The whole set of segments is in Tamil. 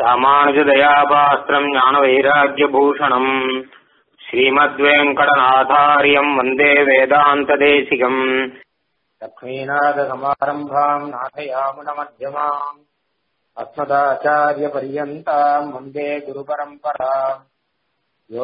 ராமானுஜதயாபாஸ்திரம் ஞானவைராக்கியபூஷணம் ஸ்ரீமத்வேங்கடநாதாரியம் வந்தே வேதாந்ததேசிகம் லக்ஷ்மீநாதசமாரம்பாம் நாथयामुनमध्यमाम् अस्मदाचार्यपर्यन्ताम् वन्दे गुरुपरम्पराम् यो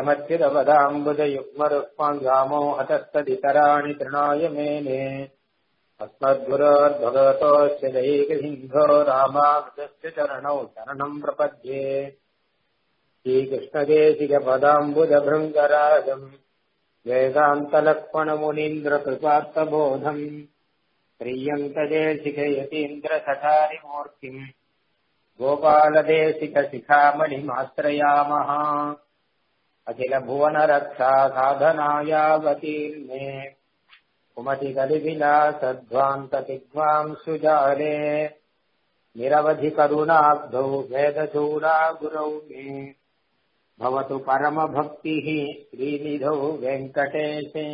नित्यमच्युतपदाम्बुजयुग्मरुक्मव्यामोहतस्तदितराणि तृणाय मेने अस्मद्गुरोर्भगवतोऽस्य दैकसिन्धो रामानुजस्य चरणौ शरणम् प्रपद्ये श्रीकृष्णदेशिकपदाम्बुजभृङ्गराजम् वेदान्तलक्ष्मणमुनीन्द्रकृपार्थबोधम् श्रीयन्तदेशिकयतीन्द्रसठारिमूर्तिम् गोपालदेशिकशिखामणिमाश्रयामः अखिलभुवनरक्षा साधनायावतीर्णे कुमतिकलिविलासध्वान्ततिग्वांसुजाले निरवधिकरुणाब्धौ वेदचूडा गुरौ मे भवतु परमभक्तिः श्रीनिधौ வெங்கடேஷே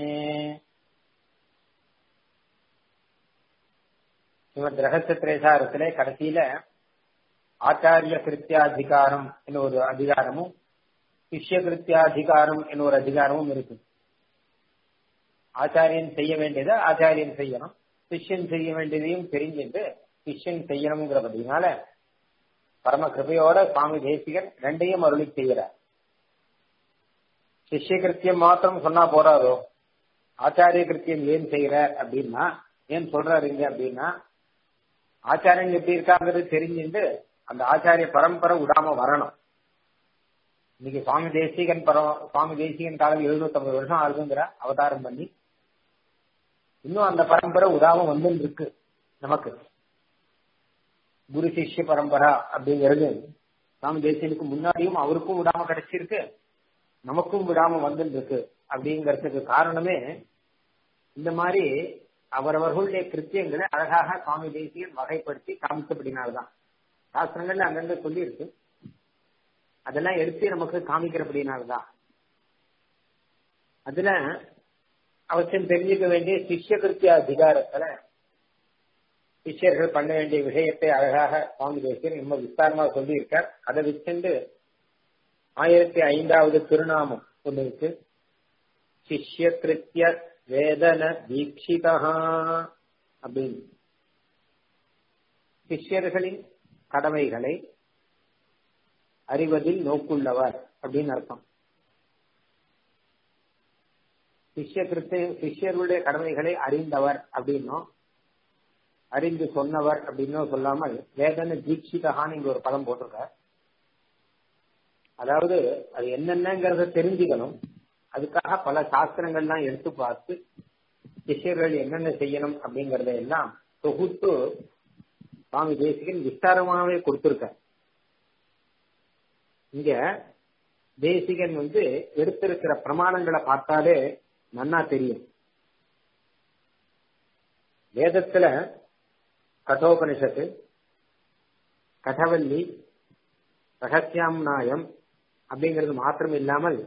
ஸ்ரீமத் ரகசிய திரேசாரத்திலே கடைசியில ஆச்சாரிய கிருத்தியாதிகாரம் என்ன ஒரு அதிகாரமும் சிஷ்ய கிருத்தியாதிகாரம் என்ன ஒரு அதிகாரமும் இருக்கு ஆச்சாரியன் செய்ய வேண்டியதை ஆச்சாரியன் செய்யணும் சிஷ்யன் செய்ய வேண்டியதையும் தெரிஞ்சுட்டு சிஷ்யன் செய்யணுங்கிறபடினால பரம கிருபையோட சுவாமி தேசிகன் ரெண்டையும் அருளி செய்கிறார் சிஷ்ய கிருத்தியம் மாத்திரம் சொன்னா போறாரோ ஆச்சாரிய கிருத்தியம் ஏன் செய்யற அப்படின்னா ஏன் சொல்றாரு இங்க அப்படின்னா ஆச்சாரியன் எப்படி இருக்காங்கிறது தெரிஞ்சுட்டு அந்த ஆச்சாரிய பரம்பரை விடாம வரணும் இன்னைக்கு சுவாமி தேசிகன் பரம் சுவாமி தேசிகன் காலம் எழுநூத்தி ஐம்பது வருஷம் ஆகுங்கிற அவதாரம் பண்ணி இன்னும் அந்த பரம்பரை விடாம வந்து இருக்கு நமக்கு குரு சிஷ்ய பரம்பரா அப்படிங்கிறது சுவாமி தேசியனுக்கு முன்னாடியும் அவருக்கும் விடாம கிடைச்சிருக்கு நமக்கும் விடாம வந்துட்டு இருக்கு அப்படிங்கறதுக்கு காரணமே இந்த மாதிரி அவரவர்களுடைய கிருத்தியங்களை அழகாக சுவாமி தேசியன் வகைப்படுத்தி காமிச்சபடினால்தான் சாஸ்திரங்கள்ல அங்கங்க சொல்லி இருக்கு அதெல்லாம் எடுத்து நமக்கு காமிக்கிறபடினால்தான் அதுல அவசியம் தெரிஞ்சுக்க வேண்டிய சிஷ்ய கிருத்திய அதிகாரத்துல சிஷ்யர்கள் பண்ண வேண்டிய விஷயத்தை அழகாக சுவாமி தேசியன் ரொம்ப விஸ்தாரமா சொல்லி இருக்கார் அதை வச்சுட்டு ஆயிரத்தி ஐந்தாவது திருநாமம் ஒண்ணு இருக்கு சிஷ்ய கிருத்திய வேதன தீட்சிதா அப்படின்னு சிஷ்யர்களின் கடமைகளை அறிவதில் நோக்குள்ளவர் அப்படின்னு அர்த்தம் சிஷ்ய கிருத்திய சிஷ்யர்களுடைய கடமைகளை அறிந்தவர் அப்படின்னும் அறிந்து சொன்னவர் அப்படின்னும் சொல்லாமல் வேதன தீட்சிதகான்னு இங்க ஒரு பதம் போட்டிருக்கார் அதாவது அது என்னென்னங்கிறத தெரிஞ்சுக்கணும் அதுக்காக பல சாஸ்திரங்கள்லாம் எடுத்து பார்த்து சிஷ்யர்கள் என்னென்ன செய்யணும் அப்படிங்கறத எல்லாம் தொகுத்து சுவாமி தேசிகன் விஸ்தாரமாகவே கொடுத்திருக்க இங்க தேசிகன் வந்து எடுத்திருக்கிற பிரமாணங்களை பார்த்தாலே நன்னா தெரியும் வேதத்துல கட்டோபனிஷத்து கட்டவல்லி ரகசியாம் நாயம் அப்படிங்கிறது மாத்திரம் இல்லாமல்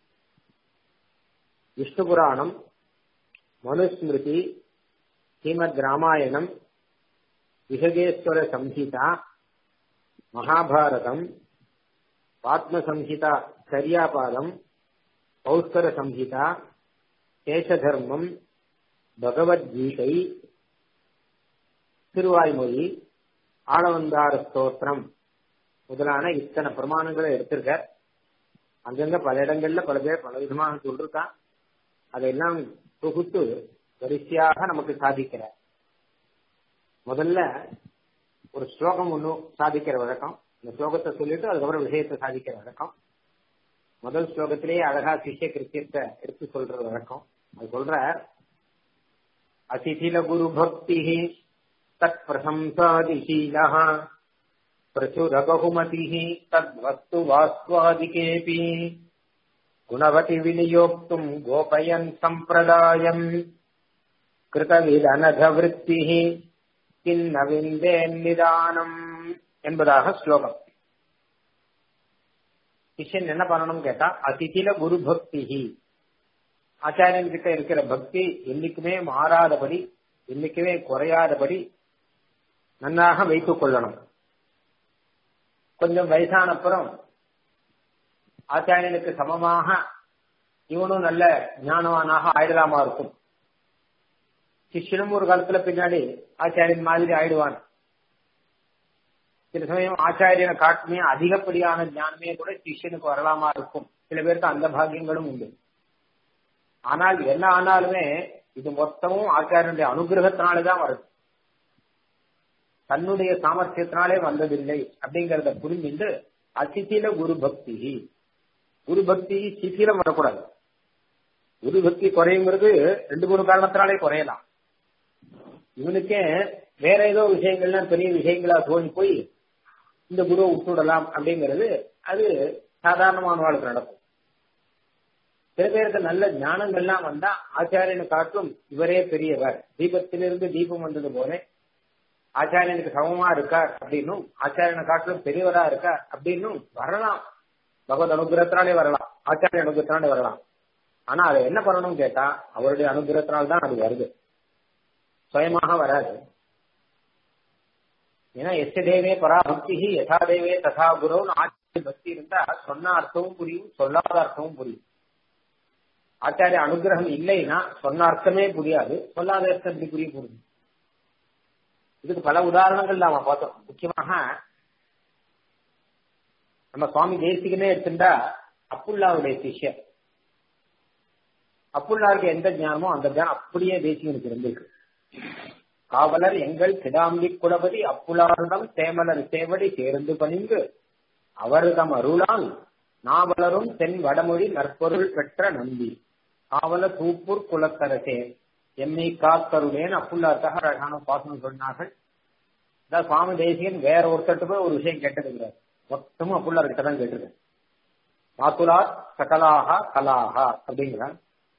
விஷ்ணு புராணம் மனுஸ்மிருதி ஸ்ரீமத் ராமாயணம் விசகேஸ்வர சம்ஹிதா மகாபாரதம் பாத்ம சம்ஹிதா கரியாபாதம் பௌஸ்கர சம்ஹிதா சேஷதர்மம் பகவத்கீதை திருவாய்மொழி ஆளவந்தார ஸ்தோத்திரம் முதலான இத்தனை பிரமாணங்களை எடுத்திருக்க அங்கங்க பல இடங்கள்ல பல பேர் பல விதமாக சொல்லிருக்கான் அதையெல்லாம் தொகுத்து வரிசையாக நமக்கு சாதிக்கிற முதல்ல ஒரு ஸ்லோகம் ஒண்ணு சாதிக்கிற வழக்கம் இந்த ஸ்லோகத்தை சொல்லிட்டு அதுக்கப்புறம் விஷயத்தை சாதிக்கிற வழக்கம் முதல் ஸ்லோகத்திலேயே அழகா சிஷ்ய கிருத்தியத்தை எடுத்து சொல்ற வழக்கம் அது சொல்ற அதிதில குரு பக்தி தத் பிரசம்சாதிசீலா प्रचुरबहुमतिः तद्वस्तु वास्त्वादिकेऽपि गुणवति विनियोक्तुम् गोपयन् सम्प्रदायम् कृतविदनघवृत्तिः किन्न விந்தேன்னிதானம் என்பதாக ஸ்லோகம் சிஷ்யன் என்ன பண்ணணும் கேட்டா அதிதில குரு பக்தி ஆச்சாரியன் கிட்ட இருக்கிற பக்தி என்னைக்குமே மாறாதபடி என்னைக்குமே குறையாதபடி நன்னாக வைத்துக் கொள்ளணும் கொஞ்சம் வயசான அப்புறம் ஆச்சாரியனுக்கு சமமாக இவனும் நல்ல ஞானவானாக ஆயிடலாமா இருக்கும் சிஷ்யனும் ஒரு காலத்துல பின்னாடி ஆச்சாரியன் மாதிரி ஆயிடுவான் சில சமயம் ஆச்சாரியனை காட்டுமே அதிகப்படியான ஞானமே கூட சிஷ்யனுக்கு வரலாமா இருக்கும் சில பேருக்கு அந்த பாக்கியங்களும் உண்டு ஆனால் என்ன ஆனாலுமே இது மொத்தமும் ஆச்சாரியனுடைய அனுகிரகத்தினாலேதான் வருது தன்னுடைய சாமர்த்தியத்தினாலே வந்ததில்லை அப்படிங்கறத புரிஞ்சுட்டு அசித்தில குரு பக்தி குரு பக்தி சிசிலம் வரக்கூடாது குரு பக்தி குறையுங்கிறது ரெண்டு மூணு காரணத்தினாலே குறையலாம் இவனுக்கே வேற ஏதோ விஷயங்கள்லாம் பெரிய விஷயங்களா தோணி போய் இந்த குருவை விட்டுடலாம் அப்படிங்கிறது அது சாதாரணமான வாழ்க்கை நடக்கும் சில பேருக்கு நல்ல ஞானங்கள்லாம் வந்தா ஆச்சாரியனை காட்டும் இவரே பெரியவர் தீபத்திலிருந்து தீபம் வந்தது போல ஆச்சாரியனுக்கு சமமா இருக்கார் அப்படின்னும் ஆச்சாரியனை காட்டிலும் பெரியவரா இருக்கார் அப்படின்னும் வரலாம் பகவத் அனுகிரகத்தினாலே வரலாம் ஆச்சாரிய அனுகிரகத்தினாலே வரலாம் ஆனா அதை என்ன பண்ணணும் கேட்டா அவருடைய அனுகிரகத்தினால் தான் அது வருது சுயமாக வராது ஏன்னா எஸ் தேவே பராபக்தி யதா தேவே ததா குருன்னு ஆச்சாரிய பக்தி இருந்தா சொன்ன அர்த்தமும் புரியும் சொல்லாத அர்த்தமும் புரியும் ஆச்சாரிய அனுகிரகம் இல்லைன்னா சொன்ன அர்த்தமே புரியாது சொல்லாத அர்த்தம் எப்படி புரிய புரியும் இதுக்கு பல உதாரணங்கள் நாம பார்த்தோம் முக்கியமாக நம்ம சுவாமி தேசிகனே எடுத்துட்டா அப்புல்லாவுடைய சிஷ்யர் அப்புல்லாருக்கு எந்த ஞானமோ அந்த ஞானம் அப்படியே தேசிகனுக்கு இருந்திருக்கு காவலர் எங்கள் கிடாம்பி குலபதி அப்புலாரிடம் சேமலர் சேவடி சேர்ந்து பணிந்து அவர்தம் அருளால் நாவலரும் தென் வடமொழி நற்பொருள் பெற்ற நம்பி காவல தூப்பூர் குலத்தரசே எம்மை காத்தருளேன் அப்புல்லாருக்காக அழகான பாசனம் சொன்னார்கள் அதான் சுவாமி தேசியன் வேற ஒருத்தட்டு போய் ஒரு விஷயம் கேட்டதுங்கிறார் மொத்தமும் அப்புள்ளார் கிட்ட தான் கேட்டிருக்கேன் மாத்துலார் சகலாகா கலாகா அப்படிங்கிறார்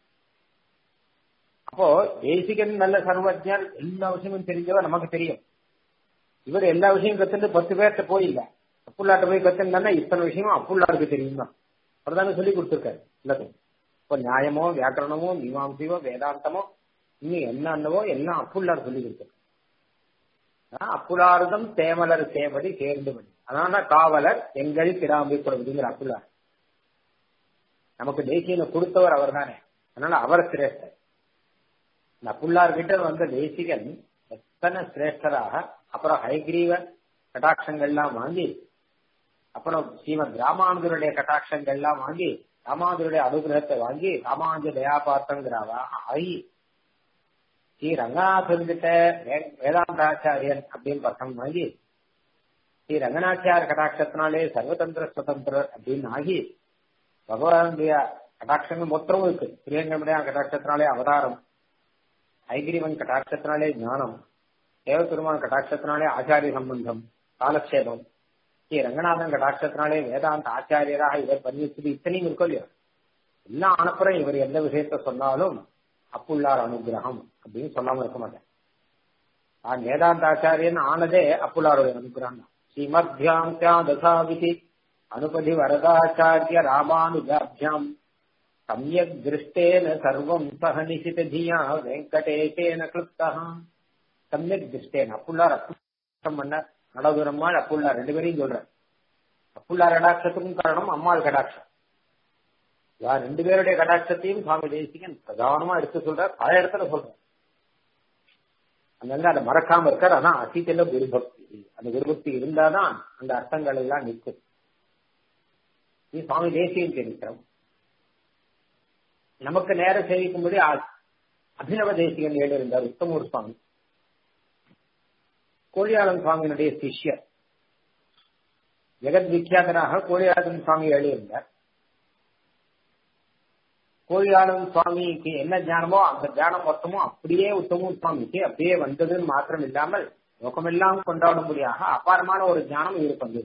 அப்போ தேசிகன் நல்ல சர்வஜர் எல்லா விஷயமும் தெரிஞ்சவர் நமக்கு தெரியும் இவர் எல்லா விஷயம் கத்துட்டு பத்து பேர்கிட்ட போயில்ல அப்புள்ளாட்ட போய் கத்துனா இத்தனை விஷயமும் அப்புள்ளாருக்கு தெரியும் தான் அவர் தானே சொல்லி கொடுத்துருக்காரு எல்லாத்தையும் இப்போ நியாயமோ வியாக்கரணமோ மீமாம்சையோ வேதாந்தமோ இன்னும் என்னவோ எல்லாம் அப்புள்ளார் சொல்லி கொடுத்துருக்காரு அப்புலார்தம் தேமலர் சேவடி சேர்ந்து பண்ணி அதனால காவலர் எங்கள் கிடாம்பி கொடுக்குதுங்கிற அப்புலார் நமக்கு தேசியனை கொடுத்தவர் அவர் தானே அதனால அவர் சிரேஷ்டர் இந்த அப்புல்லார் கிட்ட வந்த தேசிகன் எத்தனை சிரேஷ்டராக அப்புறம் ஹைகிரீவ கட்டாட்சங்கள்லாம் வாங்கி அப்புறம் ஸ்ரீமத் ராமானுஜருடைய கட்டாட்சங்கள்லாம் வாங்கி ராமானுஜருடைய அனுகிரகத்தை வாங்கி ராமானுஜ தயாபாத்திரங்கிறவா ஆகி ஸ்ரீ ரங்கநாதன் கிட்ட வேதாந்தாச்சாரியன் அப்படின்னு பட்டம் வாங்கி ஸ்ரீ ரங்கநாச்சியார் கட்டாட்சத்தினாலே சர்வதந்திர சுதந்திரர் அப்படின்னு ஆகி பகவானுடைய கட்டாட்சங்கள் மொத்தமும் இருக்கு ஸ்ரீரங்கமுடைய கட்டாட்சத்தினாலே அவதாரம் ஐகிரிவன் கட்டாட்சத்தினாலே ஞானம் தேவபெருமான் கட்டாட்சத்தினாலே ஆச்சாரிய சம்பந்தம் காலக்ஷேபம் ஸ்ரீ ரங்கநாதன் கட்டாட்சத்தினாலே வேதாந்த ஆச்சாரியராக இவர் பண்ணி வச்சது இத்தனையும் இருக்கும் இல்லையா எல்லாம் ஆனப்புறம் இவர் எந்த விஷயத்த சொன்னாலும் அப்புள்ளார் அனுகிரகம் அப்படின்னு சொல்லாம இருக்க மாட்டேன் ஆ வேதாந்த ஆச்சாரியன் ஆனதே அப்புள்ளாருடைய அனுகிரகம் தான் ஸ்ரீமத்யாம் தசாவிதி அனுபதி வரதாச்சாரிய ராமானுஜாபியாம் சமயக் திருஷ்டேன சர்வம் சக நிசித தியா வெங்கடேசேன கிருப்தா சமயக் திருஷ்டேன அப்புள்ளார் அப்புறம் பண்ணார் நடதுரம்மாள் அப்புள்ளார் ரெண்டு பேரையும் சொல்றார் அப்புள்ளார் கடாட்சத்துக்கும் காரணம் அம்மாள் கடாட்சம் யார் ரெண்டு பேருடைய கடாட்சத்தையும் சுவாமி தேசிகன் பிரதானமா எடுத்து சொல்றார் பல இடத்துல சொல்றார் அங்கங்க அதை மறக்காம இருக்கார் அதான் அசீத்தில குருபக்தி அந்த குருபக்தி இருந்தாதான் அந்த அர்த்தங்கள் எல்லாம் நிற்கும் இது சுவாமி தேசியன் சரித்திரம் நமக்கு நேரம் சேவிக்கும்படி அபிநவ தேசிகன் ஏழு இருந்தார் உத்தமூர் சுவாமி கோழியாளன் சுவாமியினுடைய சிஷ்யர் ஜெகத் விக்கியாதனாக கோழியாளன் சுவாமி ஏழு இருந்தார் கோழியாளன் சுவாமிக்கு என்ன ஞானமோ அந்த ஞானம் மொத்தமும் அப்படியே உத்தமூர் சுவாமிக்கு அப்படியே வந்ததுன்னு மாத்திரம் இல்லாமல் நோக்கமெல்லாம் கொண்டாடும்படியாக அபாரமான ஒரு ஞானம் இவருக்கு வந்தது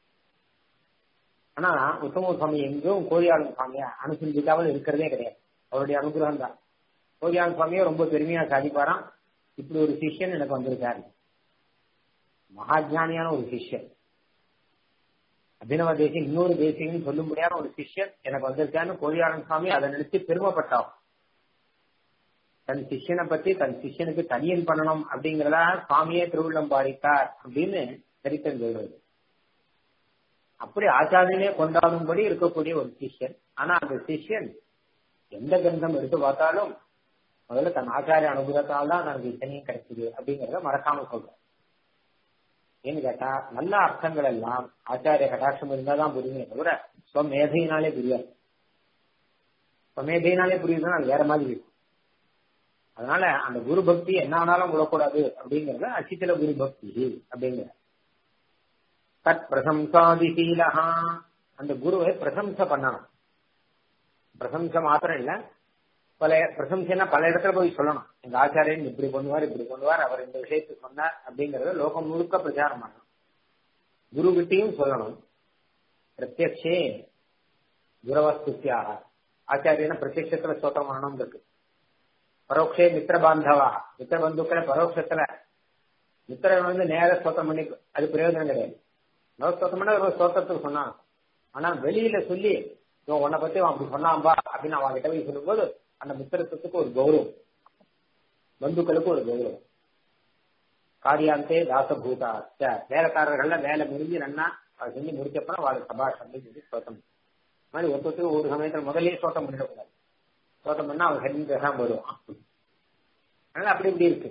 ஆனா உத்தமூர் சுவாமி எங்கும் கோழியாளன் சுவாமியை அனுசரிக்காமல் இருக்கிறதே கிடையாது அவருடைய அனுகிரகம் தான் கோழியாளன் சுவாமியை ரொம்ப பெருமையா சாதிப்பாராம் இப்படி ஒரு சிஷ்யன் எனக்கு வந்திருக்காரு மகாஜானியான ஒரு சிஷ்யன் அபினவ தேசியம் இன்னொரு தேசியம் சொல்லும்படியான ஒரு சிஷ்யன் எனக்கு வந்திருக்கான்னு கோழியாளன் சுவாமி அதை நினைச்சு பெருமைப்பட்டான் தன் சிஷ்யனை பத்தி தன் சிஷ்யனுக்கு தனியன் பண்ணணும் அப்படிங்கறதா சுவாமியே திருவுள்ளம் பாடித்தார் அப்படின்னு சரித்திரம் சொல்றது அப்படி ஆச்சாரியனே கொண்டாடும்படி இருக்கக்கூடிய ஒரு சிஷ்யன் ஆனா அந்த சிஷ்யன் எந்த கிரந்தம் எடுத்து பார்த்தாலும் முதல்ல தன் ஆச்சாரிய அனுகிரகத்தால் தான் தனக்கு இத்தனையும் கிடைக்குது அப்படிங்கறத மறக்காம சொல்றேன் ஏன்னு கேட்டா நல்ல அர்த்தங்கள் எல்லாம் ஆச்சாரிய கடாட்சம் இருந்தாதான் புரியுமே தவிர ஸ்வமேதையினாலே புரியாது ஸ்வமேதையினாலே புரியுதுன்னா அது வேற மாதிரி இருக்கும் அதனால அந்த குரு பக்தி என்ன ஆனாலும் விடக்கூடாது அப்படிங்கறது அச்சித்தில குரு பக்தி அப்படிங்கிற தத் பிரசம்சாதிசீலஹா அந்த குருவை பிரசம்சை பண்ணணும் பிரசம்சை மாத்திரம் இல்ல பல பிரசம்சைனா பல இடத்துல போய் சொல்லணும் எங்க ஆச்சாரியன் இப்படி பண்ணுவார் இப்படி பண்ணுவார் அவர் இந்த விஷயத்தை சொன்னார் அப்படிங்கறத லோகம் முழுக்க பிரச்சாரம் பண்ணணும் குரு கிட்டையும் சொல்லணும் பிரத்யக்ஷே குரவஸ்துத்தியாக ஆச்சாரியன பிரத்யக்ஷத்துல ஸ்தோத்திரம் பண்ணணும் இருக்கு பரோட்சே மித்திர பாந்தவா மித்திர பந்துக்களை பரோட்சத்துல மித்திரன் வந்து நேர ஸ்தோத்திரம் பண்ணி அது பிரயோஜனம் கிடையாது இன்னொரு ஸ்தோத்திரம் பண்ணா ஒரு ஸ்தோத்திரத்துக்கு சொன்னான் ஆனா வெளியில சொல்லி இவன் உன்னை பத்தி அவன் அப்படி சொன்னாம்பா அப்படின்னு அவன் கிட்ட போய் சொல்லும்போது அந்த மித்திரத்துக்கு ஒரு கௌரவம் பந்துக்களுக்கு ஒரு கௌரவம் காரியாந்தே தாசபூதா வேலைக்காரர்கள்ல வேலை முடிஞ்சு நன்னா அதை செஞ்சு முடிச்சப்பறம் வாழ் சபாஷ் அப்படின்னு சொல்லி ஸ்தோத்தம் மாதிரி ஒருத்தருக்கு ஒரு சமயத்துல முதலே ஸ்தோத்தம் பண்ணிடக்கூடாது ஸ்தோத்தம் பண்ணா அவன் ஹெரிங் தான் போடுவான் அதனால அப்படி இப்படி இருக்கு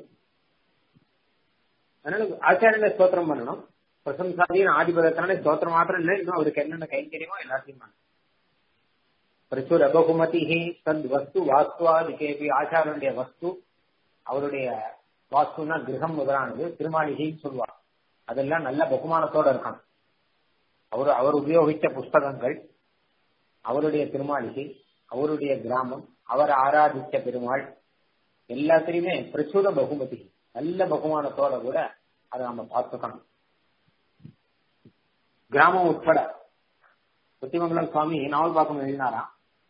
அதனால ஆச்சாரியனை ஸ்தோத்திரம் பண்ணணும் பிரசம்சாதியின் ஆதிபதத்தினாலே ஸ்தோத்திரம் மாத்திரம் இல்லை இன்னும் அவருக்கு என்னென்ன கைங்கரியமோ எல்லாத்தையும் பண்ணணும் பிரச்சுர பகுமதி தத் வஸ்து வாஸ்துவாதிகேபி ஆச்சாரனுடைய வஸ்து அவருடைய வாஸ்துனா கிரகம் முதலானது திருமாளிகைன்னு சொல்லுவார் அதெல்லாம் நல்ல பகுமானத்தோட இருக்கணும் அவர் அவர் உபயோகித்த புஸ்தகங்கள் அவருடைய திருமாளிகை அவருடைய கிராமம் அவர் ஆராதித்த பெருமாள் எல்லாத்திலையுமே பிரச்சுர பகுமதி நல்ல பகுமானத்தோட கூட அதை நம்ம பார்த்துக்கணும் கிராமம் உட்பட புத்திமங்கலம் சுவாமி நாவல் பாக்கம் எழுதினாராம்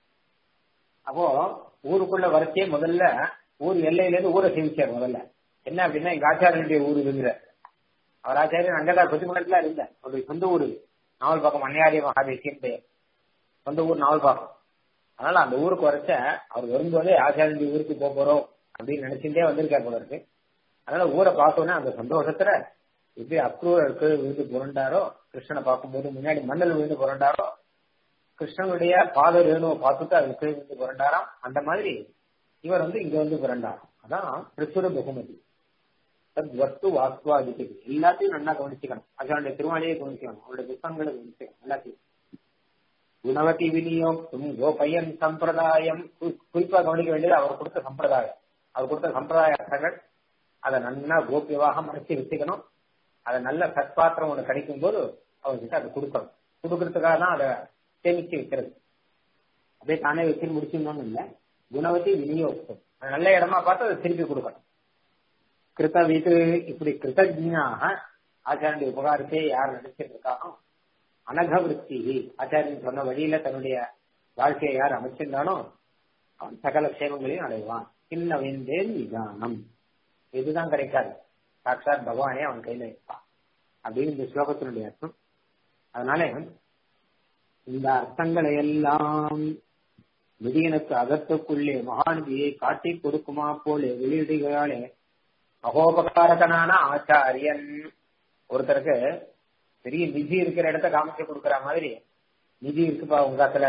அப்போ ஊருக்குள்ள வரச்சே முதல்ல ஊர் எல்லையில இருந்து ஊரை சேமிச்சார் முதல்ல என்ன அப்படின்னா எங்க ஆச்சாரியனுடைய ஊர் இருங்கிற அவர் ஆச்சாரியன் அங்கதான் புத்திமங்கலத்துல இருந்த அவருடைய சொந்த ஊரு நாவல் பாக்கம் அன்னையாரிய மகாதேசியன் பெயர் சொந்த ஊர் நாவல் பாக்கம் அதனால அந்த ஊருக்கு வரைச்ச அவர் வரும்போதே ஆச்சாரியனுடைய ஊருக்கு போக போறோம் அப்படின்னு நினைச்சுட்டே வந்திருக்காரு போல இருக்கு அதனால ஊரை பார்த்தோன்னே அந்த சந்தோஷத்துல எப்படி அக்ரூரருக்கு விழுந்து புரண்டாரோ கிருஷ்ணனை பார்க்கும்போது முன்னாடி மண்ணில் விழுந்து புரண்டாரோ கிருஷ்ணனுடைய பாத ரேணுவை பார்த்துட்டு அது கீழ் வந்து புரண்டாராம் அந்த மாதிரி இவர் வந்து இங்க வந்து புரண்டாராம் அதான் பிரசுர பகுமதி தத் வஸ்து வாஸ்துவாதிக்கு எல்லாத்தையும் நல்லா கவனிச்சுக்கணும் அதனுடைய திருவாணியை கவனிச்சுக்கணும் அவருடைய புத்தகங்களை கவனிச்சுக்கணும் எல்லாத்தையும் குணவதி விநியோகம் கோபயன் சம்பிரதாயம் குறிப்பா கவனிக்க வேண்டியது அவர் கொடுத்த சம்பிரதாயம் அவர் கொடுத்த சம்பிரதாய அர்த்தங்கள் அதை நல்லா கோபியவாக மறைச்சு வச்சுக்கணும் அதை நல்ல சத்பாத்திரம் ஒண்ணு கிடைக்கும் போது அவர்கிட்ட அதை கொடுக்கணும் கொடுக்கறதுக்காக தான் அதை சேமிச்சு வைக்கிறது அப்படியே தானே வச்சு முடிச்சிடணும்னு இல்லை குணவதி விநியோகம் நல்ல இடமா பார்த்து அதை திருப்பி கொடுக்கணும் கிருத்த வீட்டு இப்படி கிருத்தஜாக ஆச்சாரனுடைய உபகாரத்தை யார் நினைச்சிட்டு இருக்கானோ அனகவிருத்தி ஆச்சாரியன் சொன்ன வழியில தன்னுடைய வாழ்க்கையை யார் அமைச்சிருந்தானோ அவன் சகல சேவங்களையும் அடைவான் சின்ன வேந்தேன் நிதானம் இதுதான் கிடைக்காது சாட்சாத் பகவானே அவன் கையில வைப்பான் அப்படின்னு இந்த ஸ்லோகத்தினுடைய அர்த்தம் அதனால இந்த அர்த்தங்களை எல்லாம் விதியனுக்கு அகத்துக்குள்ளே மகாநதியை காட்டி கொடுக்குமா போல வெளியிடுகிறாளே மகோபகாரகனான ஆச்சாரியன் ஒருத்தருக்கு பெரிய நிதி இருக்கிற இடத்த காமிச்சு கொடுக்கற மாதிரி நிதி இருக்குப்பா உங்கத்துல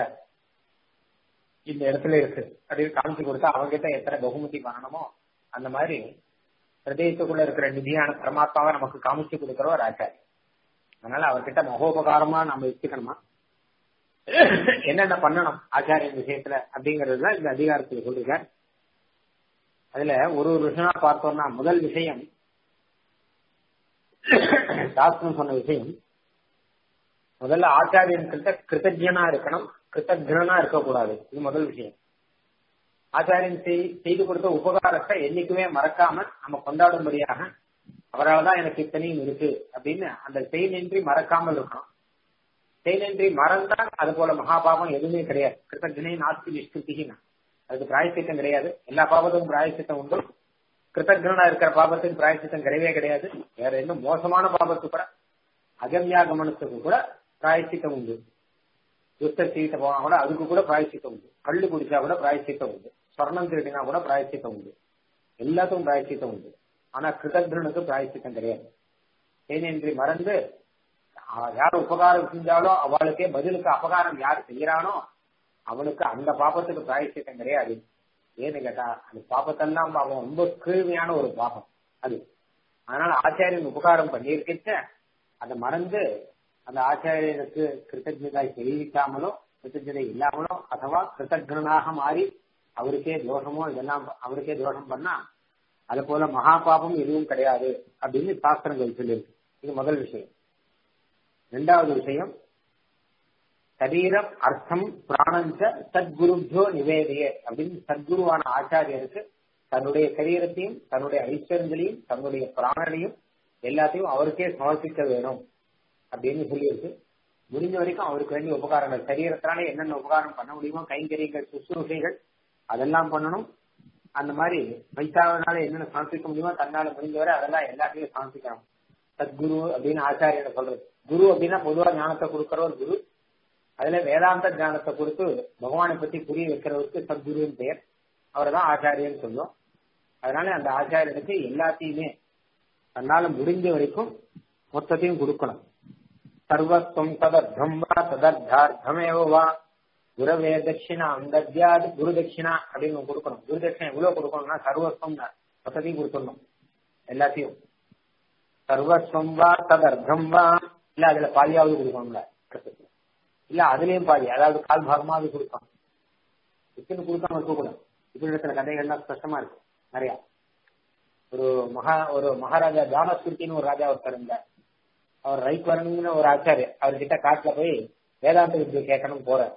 இந்த இடத்துல இருக்கு அப்படின்னு காமிச்சு கொடுத்தா அவங்ககிட்ட எத்தனை பகுமதி பண்ணணுமோ அந்த மாதிரி பிரதேசத்துக்குள்ள இருக்கிற நிதியான பரமாத்மாவை நமக்கு காமிச்சு கொடுக்கிற ஒரு ஆச்சாரி அதனால அவர்கிட்ட மகோபகாரமா நம்ம வச்சுக்கணுமா என்னென்ன பண்ணணும் ஆச்சாரியன் விஷயத்துல அப்படிங்கிறது தான் இந்த அதிகாரத்தில் சொல்லுங்க அதுல ஒரு ஒரு விஷயமா பார்த்தோம்னா முதல் விஷயம் சாஸ்திரம் சொன்ன விஷயம் முதல்ல ஆச்சாரியன் கிட்ட கிருத்தஜனா இருக்கணும் கிருத்தஜனா இருக்கக்கூடாது இது முதல் விஷயம் ஆச்சாரியன் செய்து கொடுத்த உபகாரத்தை என்னைக்குமே மறக்காம நம்ம கொண்டாடும்படியாக அவரால் தான் எனக்கு இத்தனையும் இருக்கு அப்படின்னு அந்த செயலின்றி மறக்காமல் இருக்கணும் செயலின்றி மறந்தால் அது போல மகாபாபம் எதுவுமே கிடையாது கிருத்தஜனை நாஸ்தி நிஷ்கிருத்தினா அதுக்கு பிராயசித்தம் கிடையாது எல்லா பாபத்துக்கும் பிராயசித்தம் உண்டு கிருத்தஜனா இருக்கிற பாபத்துக்கு பிராயசித்தம் கிடையவே கிடையாது வேற என்ன மோசமான பாபத்துக்கு கூட அகம்யாகமனத்துக்கு கூட பிராயசித்தம் உண்டு துஷ்ட சீட்ட போனா கூட அதுக்கு கூட பிராயசித்தம் உண்டு கள்ளு குடிச்சா கூட பிராயசித்தம் உண்டு சொர்ணம் திருடினா கூட பிராயசித்தம் உண்டு எல்லாத்துக்கும் பிராயசித்தம் உண்டு ஆனா கிருதக்னனுக்கு பிராயசித்தம் கிடையாது ஏனென்றி மறந்து யார் உபகாரம் செஞ்சாலும் அவளுக்கே பதிலுக்கு அபகாரம் யார் செய்யறானோ அவனுக்கு அந்த பாபத்துக்கு பிராயசித்தம் கிடையாது ஏன்னு கேட்டா அந்த பாபத்தெல்லாம் அவன் ரொம்ப கீழ்மையான ஒரு பாபம் அது அதனால ஆச்சாரியன் உபகாரம் பண்ணியிருக்கிட்ட அதை மறந்து அந்த ஆச்சாரியனுக்கு கிருத்தஜதாய் தெரிவிக்காமலோ கிருத்தஜதை இல்லாமலோ அதுவா கிருத்தஜனாக மாறி அவருக்கே தோஷமோ இதெல்லாம் அவருக்கே தோஷம் பண்ணா அது போல மகா பாபம் எதுவும் கிடையாது அப்படின்னு சாஸ்திரங்கள் சொல்லியிருக்கு இது முதல் விஷயம் ரெண்டாவது விஷயம் சரீரம் அர்த்தம் பிராணஞ்ச சத்குருபியோ நிவேதிய அப்படின்னு சத்குருவான ஆச்சாரியருக்கு தன்னுடைய சரீரத்தையும் தன்னுடைய ஐஸ்வர்யங்களையும் தன்னுடைய பிராணனையும் எல்லாத்தையும் அவருக்கே சமர்ப்பிக்க வேணும் அப்படின்னு சொல்லியிருக்கு முடிஞ்ச வரைக்கும் அவருக்கு வேண்டிய உபகாரங்கள் சரீரத்தினால என்னென்ன உபகாரம் பண்ண முடியுமோ கைங்கரியங்கள் சுசுரூஷைகள் அதெல்லாம் பண்ணணும் அந்த மாதிரி வைசாவனால என்னென்ன சமர்ப்பிக்க முடியுமோ தன்னால முடிஞ்சவரை அதெல்லாம் எல்லாத்தையும் சமர்ப்பிக்கணும் சத்குரு அப்படின்னு ஆச்சாரியனை சொல்றது குரு அப்படின்னா பொதுவா ஞானத்தை கொடுக்கிற ஒரு குரு அதுல வேதாந்த ஞானத்தை கொடுத்து பகவானை பத்தி புரிய வைக்கிறவருக்கு சத்குருன்னு பெயர் அவரை தான் ஆச்சாரியன்னு சொல்லும் அதனால அந்த ஆச்சாரியனுக்கு எல்லாத்தையுமே தன்னால முடிஞ்ச வரைக்கும் மொத்தத்தையும் கொடுக்கணும் சர்வஸ்வம் ததர்த்தம் வா ததர்த்தார்த்தமேவ வா குரவே தட்சிணா அந்தத்யாது குரு தட்சிணா அப்படின்னு கொடுக்கணும் குரு தட்சிணா எவ்வளவு கொடுக்கணும்னா சர்வஸ்வம் மொத்தத்தையும் கொடுத்துடணும் எல்லாத்தையும் சர்வஸ்வம் வா ததர்த்தம் வா இல்ல அதுல பாதியாவது கொடுக்கணும்ல இல்ல அதுலயும் பாதி அதாவது கால் பாகமாவது கொடுக்கணும் இத்தனை கொடுக்காம இருக்கக்கூடாது இப்படி இருக்கிற கதைகள்லாம் கஷ்டமா இருக்கு நிறைய ஒரு மகா ஒரு மகாராஜா தானஸ்கிருத்தின்னு ஒரு ராஜா ஒருத்தர் இருந்தார் அவர் ரைக்வரனுங்கிற ஒரு ஆச்சாரியர் அவர்கிட்ட காட்டுல போய் வேதாந்த வித்தியை கேட்கணும் போறார்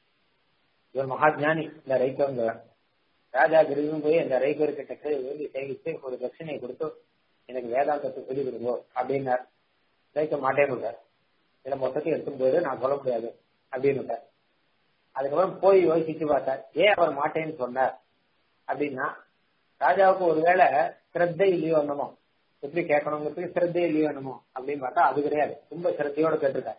இவர் மகா ஜானி இந்த ரைக்கவங்க ராஜா கிருதும் போய் அந்த ரைக்கவர் கிட்ட போய் வேண்டி சேவிச்சு ஒரு தட்சிணையை கொடுத்து எனக்கு வேதாந்தத்தை சொல்லி கொடுங்கோ அப்படின்னார் ரைக்க மாட்டேன்னு இதுல மொத்தத்தையும் எடுத்துன்னு போயிடு நான் சொல்ல முடியாது அப்படின்னு அதுக்கப்புறம் போய் யோசிச்சு பார்த்தார் ஏன் அவர் மாட்டேன்னு சொன்னார் அப்படின்னா ராஜாவுக்கு ஒருவேளை சிரத்தை இல்லையோ என்னமோ எப்படி கேட்கணுங்கிறதுக்கு சிரத்தை இல்லையோ என்னமோ அப்படின்னு பார்த்தா அது கிடையாது ரொம்ப சிரத்தையோட கேட்டிருக்காரு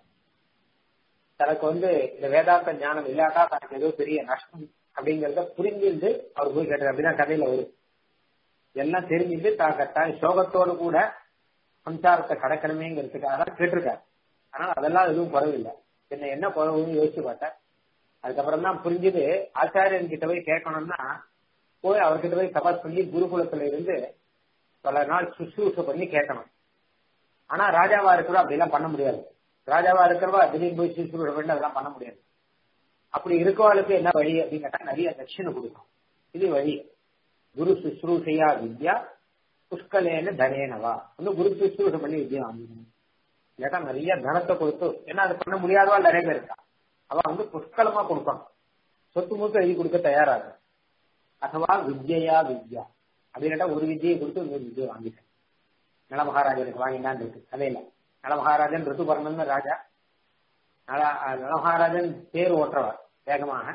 தனக்கு வந்து இந்த வேதாந்த ஞானம் இல்லாட்டா தனக்கு ஏதோ பெரிய நஷ்டம் அப்படிங்கறத புரிஞ்சுட்டு அவர் போய் கேட்டார் அப்படின்னா கதையில வரும் எல்லாம் தெரிஞ்சுட்டு தான் சோகத்தோடு கூட சம்சாரத்தை கடக்கணுமேங்கிறதுக்காக தான் கேட்டிருக்காரு ஆனால் அதெல்லாம் எதுவும் குறவில்லை என்ன என்ன குறவுன்னு யோசிச்சு பார்த்தேன் அதுக்கப்புறம் தான் புரிஞ்சுது ஆச்சாரியன் கிட்ட போய் கேட்கணும்னா போய் அவர்கிட்ட போய் தபாஸ் பண்ணி குருகுலத்துல இருந்து பல நாள் சுசுரூஷ பண்ணி கேட்கணும் ஆனா ராஜாவா இருக்கிறவா அப்படிலாம் பண்ண முடியாது ராஜாவா இருக்கிறவா திடீர்னு போய் சுசுரூஷ பண்ணி அதெல்லாம் பண்ண முடியாது அப்படி இருக்கவாளுக்கு என்ன வழி அப்படின்னு கேட்டா நிறைய தட்சிணை கொடுக்கும் இது வழி குரு சுசுரூஷையா வித்யா புஷ்கலேன தனேனவா வந்து குரு சுசுரூஷ பண்ணி வித்யா வாங்கணும் இல்லாட்டா நிறைய தனத்தை கொடுத்து ஏன்னா அது பண்ண முடியாதவா நிறைய பேர் இருக்கா அவ வந்து புஷ்கலமா கொடுக்கணும் சொத்து முத்து எழுதி கொடுக்க தயாராக அதுவா வித்யா வித்யா அப்படின்னா ஒரு வித்தியை கொடுத்து இன்னொரு வித்தியை வாங்கிட்டேன் நல மகாராஜனுக்கு வாங்கினான் இருக்கு கதையில நல மகாராஜன் ரித்துபர்ணன் ராஜா நல நலமகாராஜன் தேர் ஓட்டுறவர் வேகமாக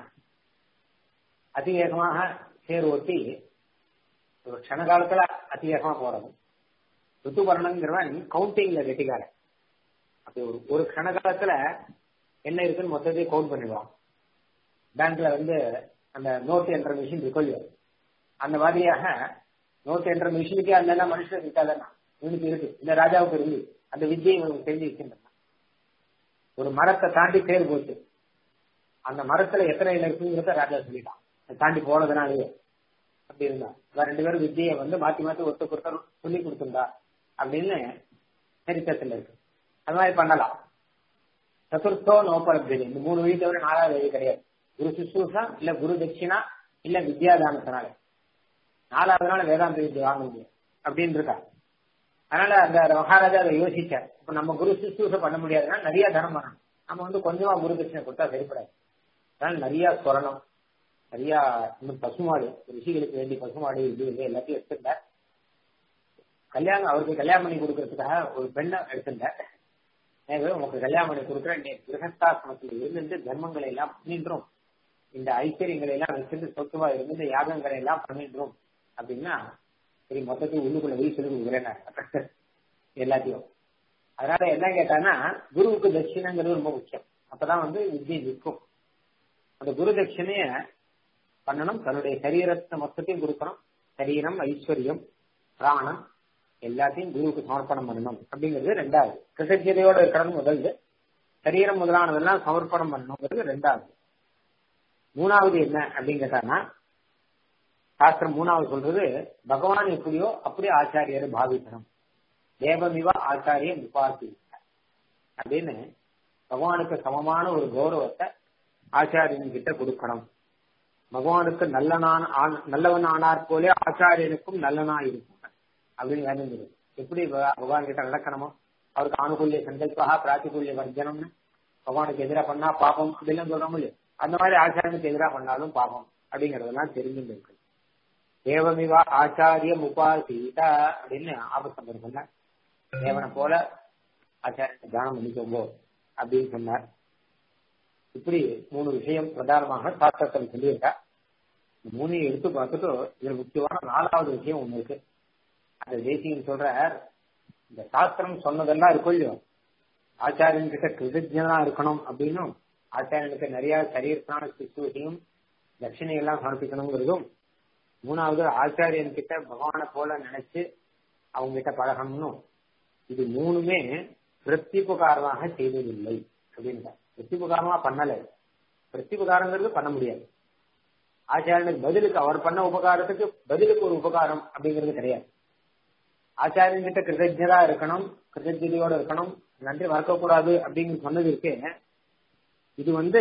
அதிவேகமாக தேர் ஓட்டி ஒரு க்ஷண காலத்துல அதிவேகமா போறது ரித்துபர்ணங்கிறவன் கவுண்டிங்ல கெட்டிக்காரன் அப்படி ஒரு ஒரு க்ஷண காலத்துல என்ன இருக்குன்னு மொத்தத்தையும் கவுண்ட் பண்ணிடுவான் பேங்க்ல வந்து அந்த நோட் என்ற மிஷின் இருக்கொள்ளியோ அந்த மாதிரியாக நோட் என்ற மிஷினுக்கே அந்த மனுஷன் இருக்காதான் இவனுக்கு இருக்கு இந்த ராஜாவுக்கு இருந்து அந்த வித்தியை இவனுக்கு தெரிஞ்சு வச்சிருந்தான் ஒரு மரத்தை தாண்டி தேர் போச்சு அந்த மரத்துல எத்தனை இலை இருக்குங்கிறத ராஜா சொல்லிட்டான் தாண்டி போனதுனாலயே அப்படி இருந்தா இவன் ரெண்டு பேரும் வித்தியை வந்து மாத்தி மாத்தி ஒருத்தர் ஒருத்தர் சொல்லி கொடுத்துருந்தா அப்படின்னு சரித்திரத்துல இருக்கு அது மாதிரி பண்ணலாம் சதுர்த்தோ நோபலப்தி இந்த மூணு வழி தவிர நாலாவது வழி கிடையாது குரு சுசூஷா இல்ல குரு தட்சிணா இல்ல வித்யாதானத்தினால நாலாவது நாள் வேதாந்த வித்யை வாங்க முடியும் அப்படின்னு இருக்கா அதனால அந்த மகாராஜா அதை யோசிச்சார் இப்ப நம்ம குரு சுசூஷ பண்ண முடியாதுன்னா நிறைய தனம் பண்ணணும் நம்ம வந்து கொஞ்சமா குரு தட்சிணை கொடுத்தா சரிப்படாது அதனால நிறைய சொரணம் நிறைய இன்னும் பசுமாடு ரிஷிகளுக்கு வேண்டிய பசுமாடு இது இது எல்லாத்தையும் எடுத்துட்டார் கல்யாணம் அவருக்கு கல்யாணம் பண்ணி கொடுக்கறதுக்காக ஒரு பெண்ணை எடுத்துட்டார் எனவே உங்களுக்கு கல்யாணம் பண்ணி கொடுக்குறேன் நீ கிரகஸ்தாசிரமத்தில் இருந்துட்டு தர்மங்களை எல்லாம் பண்ணின்றோம் இந்த ஐஸ்வர்யங்களை எல்லாம் வச்சிருந்து சொத்துவா இருந்து யாகங்களை எல்லாம் பண்ணின்றோம் அப்படின்னா சரி மொத்தத்தையும் உள்ளுக்குள்ள வீ சொல்லி கொடுக்குறேன் எல்லாத்தையும் அதனால என்ன கேட்டான்னா குருவுக்கு தட்சிணங்கிறது ரொம்ப முக்கியம் அப்பதான் வந்து வித்தியை நிற்கும் அந்த குரு தட்சிணைய பண்ணணும் தன்னுடைய சரீரத்தை மொத்தத்தையும் கொடுக்கணும் சரீரம் ஐஸ்வர்யம் பிராணம் எல்லாத்தையும் குருவுக்கு சமர்ப்பணம் பண்ணணும் அப்படிங்கிறது ரெண்டாவது கிருத்தஜதையோட இருக்கணும் முதல்ல சரீரம் முதலானதெல்லாம் சமர்ப்பணம் பண்ணணுங்கிறது ரெண்டாவது மூணாவது என்ன அப்படின்னு கேட்டானா சாஸ்திரம் மூணாவது சொல்றது பகவான் எப்படியோ அப்படியே ஆச்சாரியரை பாவிக்கணும் தேவமிவ ஆச்சாரியம் உபாசி அப்படின்னு பகவானுக்கு சமமான ஒரு கௌரவத்தை ஆச்சாரியன் கிட்ட கொடுக்கணும் பகவானுக்கு நல்லனான நல்லவன் ஆனார் போலே ஆச்சாரியனுக்கும் நல்லனா இருக்கும் அப்படின்னு வேணுங்கிறது எப்படி பகவான் கிட்ட நடக்கணுமோ அவருக்கு ஆணுகூல்ய சங்கல்பா பிராத்திகூல்ய வர்ஜனம்னு பகவானுக்கு எதிராக பண்ணா பாபம் அப்படிலாம் சொல்றோம் இல்லையா அந்த மாதிரி ஆச்சாரியனுக்கு எதிராக பண்ணாலும் பாபம் அப்படிங்கறதெல்லாம் தெரிஞ்சுட்டு இருக்கு தேவமிவா ஆச்சாரியம் உபாசீதா அப்படின்னு ஆபத்தம்பர் சொன்னார் தேவனை போல ஆச்சாரிய தியானம் பண்ணிக்கோங்கோ அப்படின்னு சொன்னார் இப்படி மூணு விஷயம் பிரதானமாக சாஸ்திரத்தில் சொல்லியிருக்கா இந்த மூணையும் எடுத்து பார்த்துட்டு இதுல முக்கியமான நாலாவது விஷயம் ஒண்ணு இருக்கு அந்த தேசியம் சொல்ற இந்த சாஸ்திரம் சொன்னதெல்லாம் இருக்கும் இல்லையோ ஆச்சாரியன் கிட்ட கிருதஜனா இருக்கணும் அப்படின்னும் ஆச்சாரியனுக்கு நிறைய சரீரத்தான சிசுவத்தையும் தட்சிணை எல்லாம் சமர்ப்பிக்கணுங்கிறதும் மூணாவது ஆச்சாரியன் கிட்ட பகவானை போல நினைச்சு அவங்க கிட்ட பழகணும்னும் இது மூணுமே பிரத்யுபகாரமாக செய்ததில்லை அப்படின்னு பிரத்யுபகாரமா பண்ணல பிரத்யுபகாரங்கிறது பண்ண முடியாது ஆச்சாரியனுக்கு பதிலுக்கு அவர் பண்ண உபகாரத்துக்கு பதிலுக்கு ஒரு உபகாரம் அப்படிங்கிறது கிடையாது ஆச்சாரியன் கிட்ட கிருதஜதா இருக்கணும் கிருதஜதியோட இருக்கணும் நன்றி மறக்கக்கூடாது அப்படின்னு சொன்னது இருக்கே இது வந்து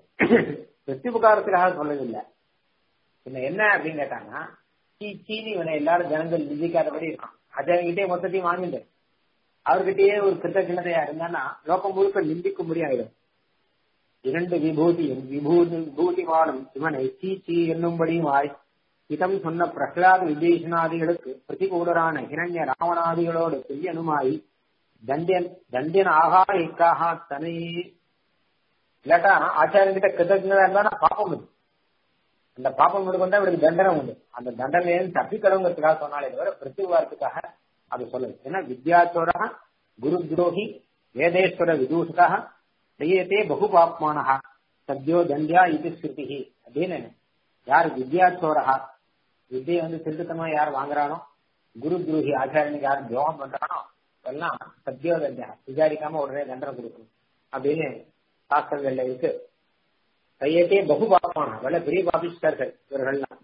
பிரத்யுபகாரத்துக்காக சொல்லதில்லை பின்ன என்ன அப்படின்னு கேட்டாங்கன்னா சீ சீனி இவனை எல்லாரும் ஜனங்கள் நிந்திக்காதபடி இருக்கான் ஆச்சாரியன்கிட்டே மொத்தத்தையும் வாங்கிட்டு அவர்கிட்டயே ஒரு கிருத்தஜனதையா இருந்தான்னா லோகம் முழுக்க நிந்திக்கும்படி ஆயிடும் இரண்டு விபூதியும் விபூதி விபூதிமானும் இவனை சீ சீ என்னும்படியுமாய் இதம் சொன்ன பிரகலாத விபீஷணாதிகளுக்கு பிரதிகூடரான ஹிரண்ய ராவணாதிகளோடு துல்லியனுமாய் தண்டியன் தண்டியன் ஆகா இக்காக தனி இல்லாட்டா ஆச்சாரியன் கிட்ட கிருத்தஜனா இருந்தா பாப்பம் இது அந்த பாப்பம் இவருக்கு வந்தா இவருக்கு தண்டனை உண்டு அந்த தண்டனையிலிருந்து தப்பிக்கணுங்கிறதுக்காக சொன்னாலே தவிர பிரத்யுவாரத்துக்காக அது சொல்லுது ஏன்னா வித்யாச்சோர குரு துரோகி வேதேஸ்வர விதூஷகா செய்யத்தே பகு பாப்மானஹா சத்யோ தண்டியா இது ஸ்ருதி அப்படின்னு யார் வித்யாச்சோரஹா வித்தியை வந்து திருத்தமா யார் வாங்குறானோ குரு துரோகி ஆச்சாரியனுக்கு யார் துரோகம் பண்றானோ எல்லாம் சத்யோ தண்டியா விசாரிக்காம உடனே தண்டனை கொடுக்கணும் அப்படின்னு சாஸ்திரங்கள்ல இருக்கு கையத்தே பகு பாப்பான வல்ல பெரிய பாபிஸ்டர்கள் இவர்கள்லாம்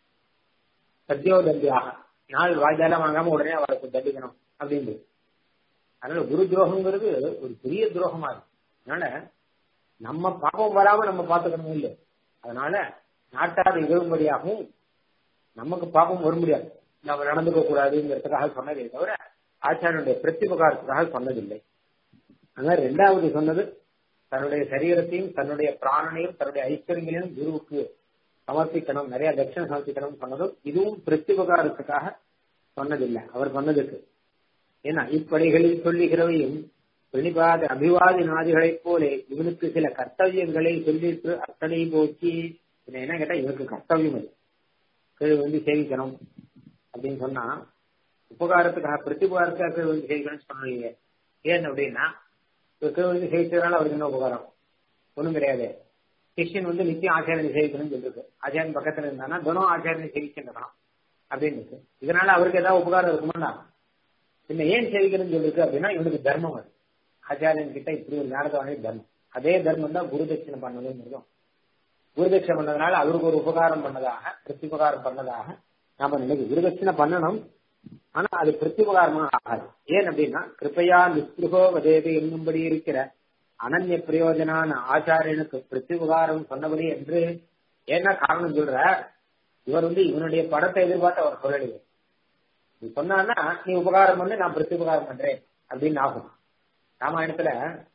சத்யோ தண்டியாக நாள் வாய்தாலாம் வாங்காம உடனே அவருக்கு தண்டிக்கணும் அப்படின்னு அதனால குரு துரோகங்கிறது ஒரு பெரிய துரோகமா இருக்கு அதனால நம்ம பாப்பம் வராம நம்ம பாத்துக்கணும் இல்லை அதனால நாட்டாத இகழும்படியாகவும் நமக்கு பாப்பம் வர முடியாது நம்ம நடந்துக்க கூடாதுங்கிறதுக்காக சொன்னதே தவிர ஆச்சாரியனுடைய பிரத்யுபகாரத்துக்காக சொன்னதில்லை அதனால ரெண்டாவது சொன்னது தன்னுடைய சரீரத்தையும் தன்னுடைய பிராணனையும் தன்னுடைய ஐஸ்வர்யங்களையும் குருவுக்கு சமர்ப்பிக்கணும் நிறைய தட்சிணம் சமர்ப்பிக்கணும் சொன்னதும் இதுவும் பிரத்யுபகாரத்துக்காக சொன்னதில்லை அவர் சொன்னதுக்கு ஏன்னா இப்படிகளில் சொல்லுகிறவையும் பிரணிபாத அபிவாதி நாதிகளைப் போலே இவனுக்கு சில கர்த்தவியங்களை சொல்லிட்டு அத்தனை போக்கி என்ன கேட்டா இவனுக்கு கர்த்தவியம் அது கீழ் வந்து சேவிக்கணும் அப்படின்னு சொன்னா உபகாரத்துக்காக பிரத்யுபகாரத்துக்காக கீழ் வந்து சேவிக்கணும்னு சொன்னீங்க ஏன் அப்படின்னா கீழ் வந்து சேவிச்சதுனால அவருக்கு என்ன உபகாரம் ஒண்ணும் கிடையாது சிஷ்யன் வந்து நித்தியம் ஆச்சாரியனை சேவிக்கணும்னு சொல்லிருக்கு ஆச்சாரியன் பக்கத்துல இருந்தானா தினம் ஆச்சாரியனை சேவிக்கின்றான் அப்படின்னு இருக்கு இதனால அவருக்கு ஏதாவது உபகாரம் இருக்குமாண்டா பின்ன ஏன் சேவிக்கணும்னு சொல்லிருக்கு அப்படின்னா இவனுக்கு தர்மம் அது ஆச்சாரியன் கிட்ட இப்படி ஒரு ஞானத்தை தர்மம் அதே தர்மம் தான் குரு தட்சிணை பண்ணதுங்கிறதும் குரு தட்சிணை பண்ணதுனால அவருக்கு ஒரு உபகாரம் பண்ணதாக பிரத்யுபகாரம் பண்ணதாக நாம நினைக்கும் குரு தட்சிணை பண்ணணும் ஆனா அது பிரத்யுபகாரமாக ஆகாது ஏன் அப்படின்னா கிருப்பையா நிஸ்பிருகோ வதேது என்னும்படி இருக்கிற அனன்ய பிரயோஜனான ஆச்சாரியனுக்கு பிரத்யுபகாரம் சொன்னபடி என்று என்ன காரணம் சொல்ற இவர் வந்து இவனுடைய படத்தை எதிர்பார்த்து அவர் சொல்லலையே நீ சொன்னா நீ உபகாரம் பண்ணு நான் பிரத்யுபகாரம் பண்றேன் அப்படின்னு ஆகும் ராமாயணத்துல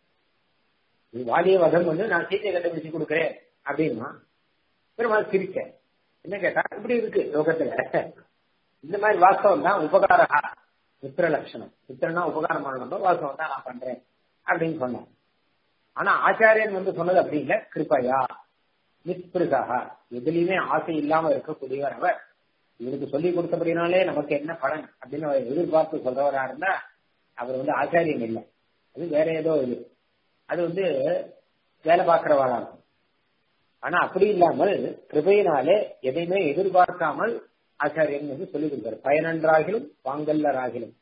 நீ வாலிய வதம் வந்து நான் சீத்தை கண்டுபிடிச்சு கொடுக்குறேன் அப்படின்னா பெருமாள் சிரிக்க என்ன கேட்டா இப்படி இருக்கு லோகத்துல இந்த மாதிரி வாஸ்தவம் தான் உபகாரா மித்திர லட்சணம் மித்திரனா உபகாரம் பண்ணணும் வாஸ்தவம் தான் நான் பண்றேன் அப்படின்னு சொன்னேன் ஆனா ஆச்சாரியன் வந்து சொன்னது அப்படி இல்ல கிருப்பையா நிஸ்பிருகாக எதுலயுமே ஆசை இல்லாம இருக்கக்கூடியவர் அவர் இவருக்கு சொல்லி கொடுத்தபடினாலே நமக்கு என்ன பலன் அப்படின்னு அவர் எதிர்பார்த்து சொல்றவரா இருந்தா அவர் வந்து ஆச்சாரியன் இல்லை அது வேற ஏதோ இது அது வந்து வேலை பார்க்கிறவாளா இருக்கும் ஆனா அப்படி இல்லாமல் கிருபையினாலே எதையுமே எதிர்பார்க்காமல் ஆச்சாரியன் வந்து சொல்லிக் கொடுத்தார் பயனன்றாகிலும் வாங்கல்லராகிலும்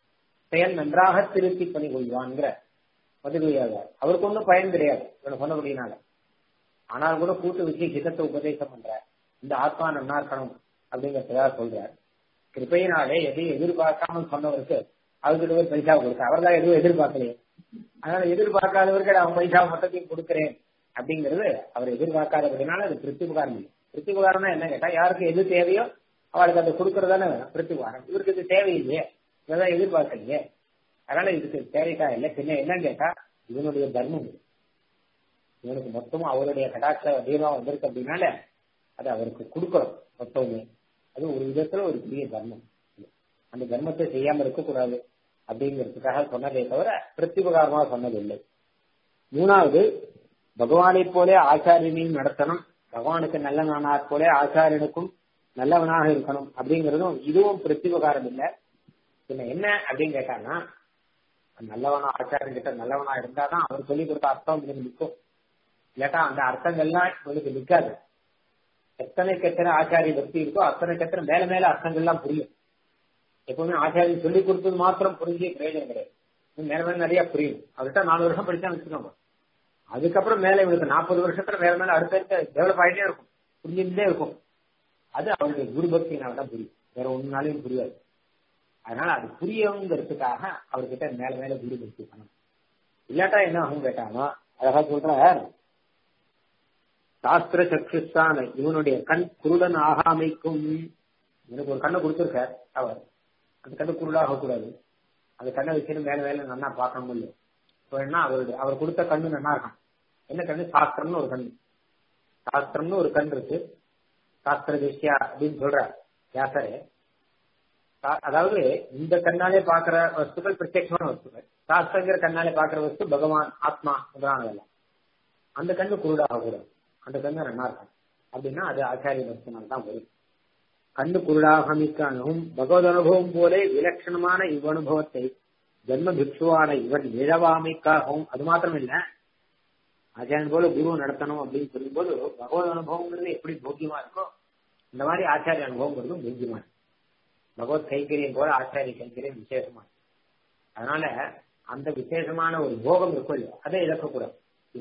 செயல் நன்றாக திருத்தி பணி கொள்வான்ங்கிற மதுரையாக அவருக்கு ஒன்றும் பயன் கிடையாது இவனை சொன்னபடினால ஆனால் கூட கூட்டு வச்சு ஹிதத்தை உபதேசம் பண்ற இந்த ஆத்மா நன்னா இருக்கணும் அப்படிங்கறதுக்காக சொல்றார் கிருப்பையினாலே எதையும் எதிர்பார்க்காம சொன்னவருக்கு அவருக்கு ஒரு பைசா கொடுக்க அவர் தான் எதுவும் எதிர்பார்க்கலையே அதனால எதிர்பார்க்காதவர்கள் அவன் பைசா மொத்தத்தையும் கொடுக்குறேன் அப்படிங்கிறது அவர் எதிர்பார்க்காதபடினால அது பிரித்திபகாரம் இல்லை பிரித்திபகாரம்னா என்ன கேட்டா யாருக்கு எது தேவையோ அவளுக்கு அதை கொடுக்கறதானே பிரித்திபகாரம் இவருக்கு இது தேவையில்லையே இதான் எதிர்பார்க்கலையே அதனால இதுக்கு தேவைக்கா இல்லை பின்ன என்னன்னு கேட்டா இவனுடைய தர்மம் இது. இவனுக்கு மொத்தமும் அவருடைய கடாட்ச அதிகமா வந்திருக்கு அப்படின்னால அதை அவருக்கு கொடுக்கணும் மொத்தமுமே அது ஒரு விதத்துல ஒரு பெரிய தர்மம் அந்த தர்மத்தை செய்யாம இருக்கக்கூடாது அப்படிங்கிறதுக்காக சொன்னதே தவிர பிரத்யுபகாரமாக சொன்னதில்லை மூணாவது பகவானை போலே ஆச்சாரியனையும் நடத்தணும் பகவானுக்கு நல்லவனார் போலே ஆச்சாரியனுக்கும் நல்லவனாக இருக்கணும் அப்படிங்கிறதும் இதுவும் பிரத்யுபகாரம் இல்லை பின்ன என்ன அப்படின்னு கேட்டான்னா நல்லவனா ஆச்சாரியன் கிட்ட நல்லவனா இருந்தாதான் அவர் சொல்லி கொடுத்த அர்த்தம் இவனுக்கு நிற்கும் இல்லாட்டா அந்த அர்த்தங்கள்லாம் இவனுக்கு நிற்காது எத்தனைக்கு எத்தனை ஆச்சாரிய பக்தி இருக்கோ அத்தனைக்கு எத்தனை மேல மேல அர்த்தங்கள்லாம் புரியும் எப்பவுமே ஆச்சாரியன் சொல்லி கொடுத்தது மாத்திரம் புரிஞ்சு பிரயோஜனம் கிடையாது இன்னும் மேல மேல நிறைய புரியும் அவர்கிட்ட நாலு வருஷம் படிச்சா வச்சுக்கோங்க அதுக்கப்புறம் மேல இவனுக்கு நாற்பது வருஷத்துல மேல மேல அடுத்தடுத்த டெவலப் ஆகிட்டே இருக்கும் புரிஞ்சுட்டே இருக்கும் அது அவருடைய குரு பக்தினால தான் புரியும் வேற ஒன்னாலையும் புரியாது அதனால அது புரியவங்கிறதுக்காக அவர்கிட்ட மேல மேல குரு பக்தி பண்ணணும் இல்லாட்டா என்ன ஆகும் கேட்டாலும் அழகா சொல்ற சாஸ்திர சக்ஷுஸ்தான இவனுடைய கண் குருடன் ஆகாமைக்கும் எனக்கு ஒரு கண்ணை கொடுத்துருக்கார் அவர் அந்த கண்ணு குருடாக கூடாது அந்த கண்ணை வச்சுட்டு மேல மேல நல்லா பார்க்கணும் இல்லையோ இப்போ என்ன அவருடைய அவர் கொடுத்த கண்ணு நல்லா இருக்கான் என்ன கண்ணு சாஸ்திரம்னு ஒரு கண்ணு சாஸ்திரம்னு ஒரு கண் இருக்கு சாஸ்திர திஷ்யா அப்படின்னு சொல்ற வியாசரே அதாவது இந்த கண்ணாலே பாக்குற வஸ்துக்கள் பிரத்யட்சமான வஸ்துக்கள் சாஸ்திரங்கிற கண்ணாலே பாக்குற வஸ்து பகவான் ஆத்மா முதலானதெல்லாம் அந்த கண்ணு குருடாக கூடாது அந்த கண்ணு நல்லா இருக்கும் அப்படின்னா அது ஆச்சாரிய வஸ்துனால தான் வரும் கண்ணு குருடாகமிக்கானும் பகவத் அனுபவம் போலே விலட்சணமான இவ்வனுபவத்தை ஜென்ம பிக்ஷுவான இவன் இழவாமைக்காகவும் அது மாத்திரம் இல்ல ஆச்சாரியன் போல குரு நடத்தணும் அப்படின்னு சொல்லும்போது பகவத் அனுபவங்கிறது எப்படி போக்கியமா இருக்கோ இந்த மாதிரி ஆச்சாரிய அனுபவங்கிறதும் போக்கியமா இருக்கு பகவத் கைங்கரியம் போல ஆச்சாரிய கைங்கரியம் விசேஷமா அதனால அந்த விசேஷமான ஒரு போகம் இருக்கும் இல்லையா அதை இழக்கக்கூடாது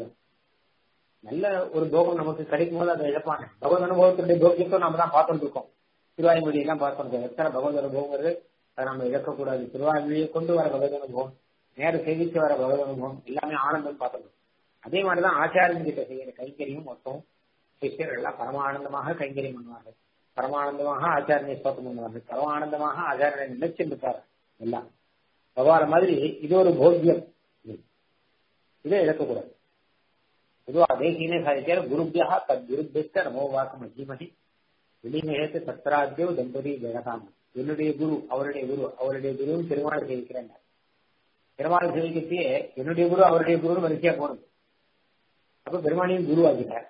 நல்ல ஒரு போகம் நமக்கு கிடைக்கும் போது அதை இழப்பாங்க பகவத் அனுபவத்தினுடைய போக்கியத்தை நம்ம தான் பார்த்துட்டு இருக்கோம் திருவாய்மொழி எல்லாம் பார்த்துருக்கோம் எத்தனை பகவத் அனுபவங்கிறது அதை நம்ம இழக்கக்கூடாது திருவாய்மொழியை கொண்டு வர பகவத் அனுபவம் நேர சேவிச்சு வர பகவத் அனுபவம் எல்லாமே ஆனந்தம் பார்த்துருக்கோம் அதே மாதிரிதான் ஆச்சாரியன் கிட்ட செய்யற கைங்கரியம் மொத்தம் சிஷ்யர்கள் எல்லாம் பரமானந்தமாக கைங்கரியம் பண்ணுவார்கள் பரமானந்தமாக ஆச்சாரனை ஸ்தோத்திரம் பண்ணுவார்கள் பரமானந்தமாக ஆச்சாரனை நினைச்சிருப்பார் எல்லாம் பகவான மாதிரி இது ஒரு போக்கியம் இதை இழக்கக்கூடாது பொதுவாக தேசியனே சாதிக்காரு குருபியா தத் குருபியஸ்த நமோ வாக்கம் அஜிமகி வெளிமேகத்து சத்ராஜ்யோ தம்பதி ஜெகதாம என்னுடைய குரு அவருடைய குரு அவருடைய குருவும் பெருமாள் சேவிக்கிறேன் பெருமாள் சேவிக்கத்தையே என்னுடைய குரு அவருடைய குருன்னு வரிசையா போனது அப்ப பெருமாளையும் குரு ஆகிட்டார்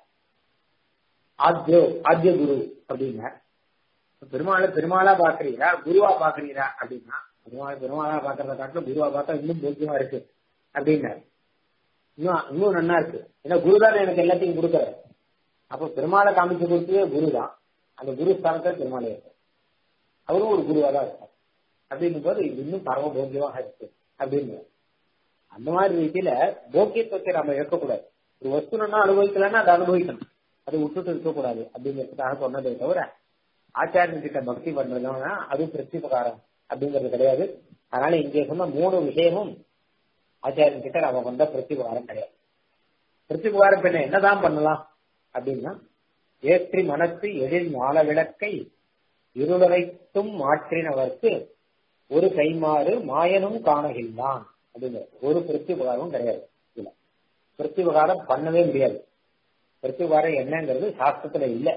ஆத்யோ ஆத்ய குரு அப்படின்னா பெருமாளை பெருமாளா பாக்குறீரா குருவா பாக்குறீரா அப்படின்னா பெருமாள் பெருமாளா பாக்குறத காட்டிலும் குருவா பார்த்தா இன்னும் போக்கியமா இருக்கு அப்படின்னாரு இன்னும் இன்னும் நன்னா இருக்கு ஏன்னா குரு தான் எனக்கு எல்லாத்தையும் கொடுக்குறாரு அப்ப பெருமாளை காமிச்சு கொடுத்ததே குரு தான் அந்த குரு ஸ்தானத்தில் பெருமாளை இருக்கு அவரும் ஒரு குருவா தான் இருக்கார் அப்படின்னும் போது இது இன்னும் பரம போக்கியமாக இருக்கு அப்படின்னு அந்த மாதிரி ரீதியில போக்கியத்துவத்தை நம்ம இழக்கக்கூடாது ஒரு வஸ்துனா அனுபவிக்கலன்னா அதை அனுபவிக்கணும் அதை விட்டுட்டு இருக்கக்கூடாது அப்படிங்கிறதுக்காக சொன்னதை தவிர ஆச்சாரியன் கிட்ட பக்தி பண்றதுனா அது பிரத்யுபகாரம் அப்படிங்கிறது கிடையாது அதனால இங்கே சொன்ன மூணு விஷயமும் ஆச்சாரியன் கிட்ட நம்ம வந்த பிரத்யுபகாரம் கிடையாது பிரத்யுபகாரம் பின்ன என்னதான் பண்ணலாம் அப்படின்னா ஏற்றி மனத்து எழில் மால விளக்கை இருளரைத்தும் மாற்றினவர்க்கு ஒரு கைமாறு மாயனும் காணகில்லான் அப்படிங்கிற ஒரு பிரத்யுபகாரமும் கிடையாது இல்ல பிரத்யுபகாரம் பண்ணவே முடியாது பிரத்யுபகாரம் என்னங்கிறது சாஸ்திரத்துல இல்ல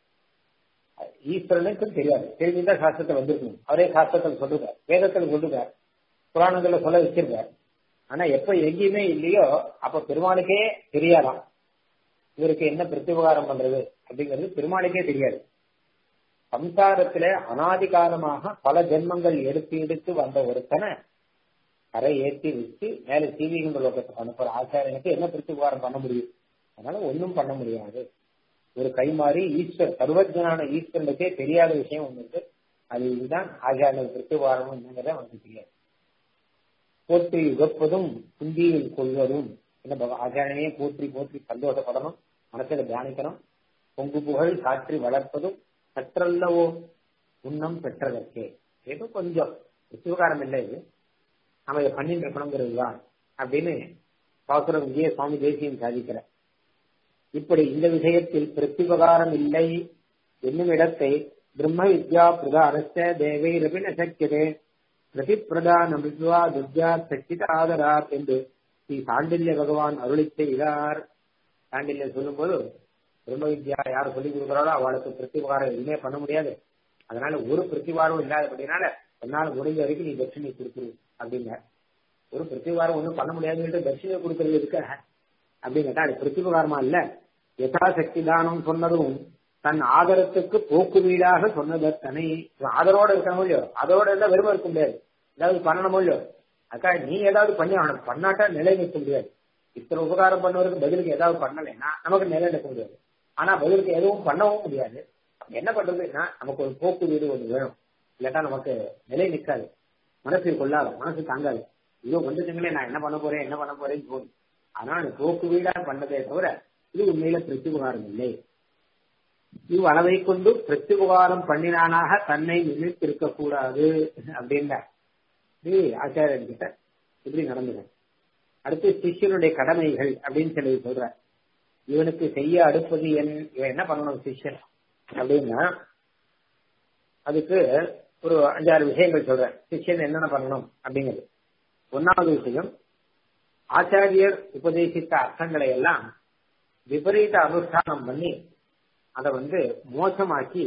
ஈஸ்வரனுக்கும் தெரியாது தெரிஞ்சுதான் சாஸ்திரத்தை வந்திருக்கணும் அவரே சாஸ்திரத்தில் சொல்லுவார் வேதத்தில் சொல்லுவார் புராணங்களை சொல்ல வச்சிருக்கார் ஆனா எப்ப எங்கேயுமே இல்லையோ அப்ப பெருமாளுக்கே தெரியாதாம் இவருக்கு என்ன பிரத்யுபகாரம் பண்றது அப்படிங்கிறது பெருமாளுக்கே தெரியாது சம்சாரத்துல அனாதி காலமாக பல ஜென்மங்கள் எடுத்து எடுத்து வந்த ஒருத்தனை கரை ஏற்றி வச்சு மேல சீவிகின்ற லோகத்துக்கு அனுப்புற ஆச்சாரியனுக்கு என்ன பிரத்யுபகாரம் பண்ண முடியும் அதனால ஒன்றும் பண்ண முடியாது ஒரு கை மாறி ஈஸ்வர் சர்வஜனான ஈஸ்வரனுக்கே தெரியாத விஷயம் ஒண்ணு இருக்கு அது இதுதான் ஆச்சாரிய பிரத்யுபகாரம் என்னங்கிறத அவனுக்கு தெரியாது போற்றி உகப்பதும் குந்தியில் கொள்வதும் என்ன ஆச்சாரியனையே போற்றி போற்றி சந்தோஷப்படணும் மனசுல தியானிக்கணும் பொங்கு புகழ் காற்றி வளர்ப்பதும் சற்றல்லவோ உன்னம் பெற்றதற்கே ஏதோ கொஞ்சம் சிவகாரம் இல்லை இது நம்ம இதை பண்ணிட்டு இருக்கணுங்கிறது தான் அப்படின்னு பாசுரம் இங்கே சுவாமி தேசியம் சாதிக்கிற இப்படி இந்த விஷயத்தில் பிரத்யுபகாரம் இல்லை என்னும் இடத்தை பிரம்ம வித்யா பிரதானஸ்த தேவை ரபின சக்கியதே பிரதிப்பிரதான வித்வா துர்ஜா சச்சித ஆதராத் என்று ஸ்ரீ சாண்டில்ய பகவான் அருளி செய்தார் சாண்டில்யம் சொல்லும்போது பிரம்ம வித்யா யார் சொல்லிக் கொடுக்குறாரோ அவளுக்கு பிரத்யுபகாரம் எதுவுமே பண்ண முடியாது அதனால ஒரு பிரதிவாரம் இல்லாதபடினால என்னால முடிஞ்ச வரைக்கும் நீ தட்சிணை கொடுத்துரு அப்படிங்க ஒரு பிரத்யுபகாரம் ஒன்றும் பண்ண முடியாதுன்னு தட்சிணை கொடுக்கறது இருக்க அப்படின்னு கேட்டா அது பிரத்யுபகாரமா இல்ல யதாசக்தி தானம் சொன்னதும் தன் ஆதரத்துக்கு போக்கு வீடாக சொன்னது தனி ஆதரோட இருக்கணும் இல்லையோ அதோட இருந்தா வெறுமை இருக்க முடியாது ஏதாவது பண்ணணும் இல்லையோ அக்கா நீ ஏதாவது பண்ணி அவனுக்கு பண்ணாட்டா நிலை நிற்க முடியாது இத்தனை உபகாரம் பண்ணுவதற்கு பதிலுக்கு ஏதாவது பண்ணலைன்னா நமக்கு நிலை நிற்க முடியாது ஆனா பதிலுக்கு எதுவும் பண்ணவும் முடியாது என்ன பண்றதுன்னா நமக்கு ஒரு போக்கு வீடு ஒன்று வேணும் இல்லாட்டா நமக்கு நிலை நிற்காது மனசு கொள்ளாது மனசு தாங்காது இதோ வந்துச்சுங்களே நான் என்ன பண்ண போறேன் என்ன பண்ண போறேன்னு தோணும் அதனால போக்கு வீடா பண்ணதே தவிர இது உண்மையில பிரத்யுபகாரம் இல்லை இவ் அளவை கொண்டு பிரத்யுபகாரம் பண்ணினானாக தன்னை நினைத்திருக்க கூடாது அப்படின்னா இது ஆச்சாரியன் கிட்ட இப்படி நடந்தது அடுத்து சிஷ்யனுடைய கடமைகள் அப்படின்னு சொல்லி சொல்ற இவனுக்கு செய்ய அடுப்பது என் இவன் என்ன பண்ணணும் சிஷ்யன் அப்படின்னா அதுக்கு ஒரு அஞ்சாறு விஷயங்கள் சொல்றேன் சிஷ்யன் என்னென்ன பண்ணணும் அப்படிங்கிறது ஒன்னாவது விஷயம் ஆச்சாரியர் உபதேசித்த அர்த்தங்களை எல்லாம் விபரீத அனுஷ்டானம் பண்ணி அதை வந்து மோசமாக்கி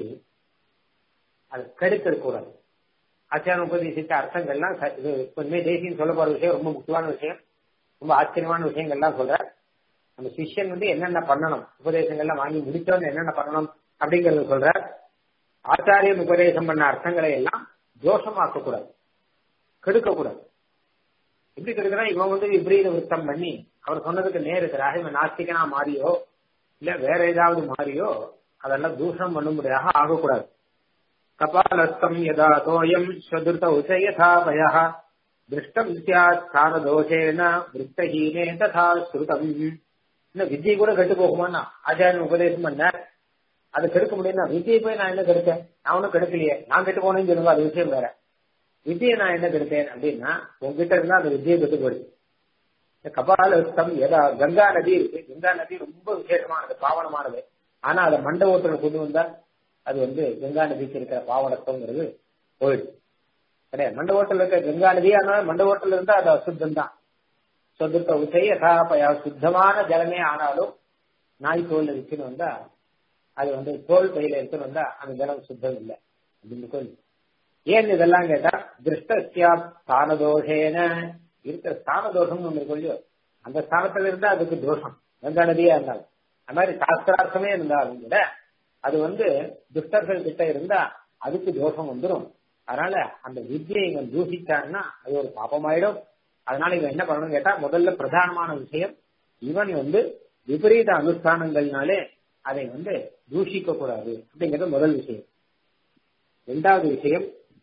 அதை கெடுக்க கூடாது ஆச்சாரம் உபதேசித்த அர்த்தங்கள்லாம் இது இனிமே தேசியம் சொல்ல போற விஷயம் ரொம்ப முக்கியமான விஷயம் ரொம்ப ஆச்சரியமான விஷயங்கள்லாம் சொல்ற நம்ம சிஷ்யன் வந்து என்னென்ன பண்ணணும் உபதேசங்கள்லாம் வாங்கி முடிச்சவன் என்னென்ன பண்ணணும் அப்படிங்கறத சொல்ற ஆச்சாரியன் உபதேசம் பண்ண அர்த்தங்களை எல்லாம் தோஷமாக்க கூடாது கெடுக்க கூடாது எப்படி கெடுக்கிறா இவன் வந்து விபரீத விருத்தம் பண்ணி அவர் சொன்னதுக்கு நேருக்கிறாக இவன் நாஸ்திகனா மாறியோ இல்ல வேற ஏதாவது மாறியோ அதெல்லாம் தூஷணம் பண்ணும்படியாக ஆகக்கூடாது கபாலஸ்தம் யதா தோயம் ஸ்வதுர்த உச்சயதா பய திருஷ்டம் சியாத் காரதோஷேன விருத்தஹீனே ததா ஸ்ருதம் இன்னும் வித்தியை கூட கெட்டு போகுமான்னா ஆச்சாரியன் உபதேசம் பண்ண அதை கெடுக்க முடியும்னா வித்தியை போய் நான் என்ன கெடுத்தேன் நான் ஒன்னும் கெடுக்கலையே நான் கெட்டு போனேன்னு சொல்லுங்க அது விஷயம் வேற வித்தியை நான் என்ன கெடுத்தேன் அப்படின்னா உங்ககிட்ட இருந்தா அந்த வித்தியை கெட்டு போயிடுது கபாலஸ்தம் எதா கங்கா நதி இருக்கு கங்கா நதி ரொம்ப விசேஷமானது பாவனமானது ஆனா அதை மண்ட ஓட்டல கொண்டு வந்தா அது வந்து கங்கா நதிக்கு இருக்கிற பாவனத்துவங்கிறது போயிடுது கிடையாது மண்ட ஓட்டல் இருக்க கங்கா நதி அதனால மண்ட ஓட்டல் இருந்தா அது அசுத்தம் தான் சொத்துத்த உசை யதாபயா சுத்தமான ஜலமே ஆனாலும் நாய் தோல் இருக்குன்னு வந்தா அது வந்து தோல் பையில இருக்குன்னு வந்தா அந்த ஜலம் சுத்தம் இல்லை அப்படின்னு சொல்லி ஏன் இதெல்லாம் கேட்டா திருஷ்டசியா ஸ்தானதோஷேன இருக்கிற ஸ்தான தோஷம் ஒண்ணு இருக்கு இல்லையோ அந்த ஸ்தானத்துல இருந்தா அதுக்கு தோஷம் கங்கா நதியா இருந்தாலும் அந்த மாதிரி சாஸ்திரார்த்தமே இருந்தாலும் கூட அது வந்து துஷ்டர்கள் கிட்ட இருந்தா அதுக்கு தோஷம் வந்துடும் அதனால அந்த வித்தியை இவன் தூஷிச்சான்னா அது ஒரு பாப்பமாயிடும் அதனால இவன் என்ன பண்ணணும் கேட்டா முதல்ல பிரதானமான விஷயம் இவன் வந்து விபரீத அனுஷ்டானங்கள்னாலே அதை வந்து தூஷிக்க கூடாது அப்படிங்கிறது முதல் விஷயம் இரண்டாவது விஷயம்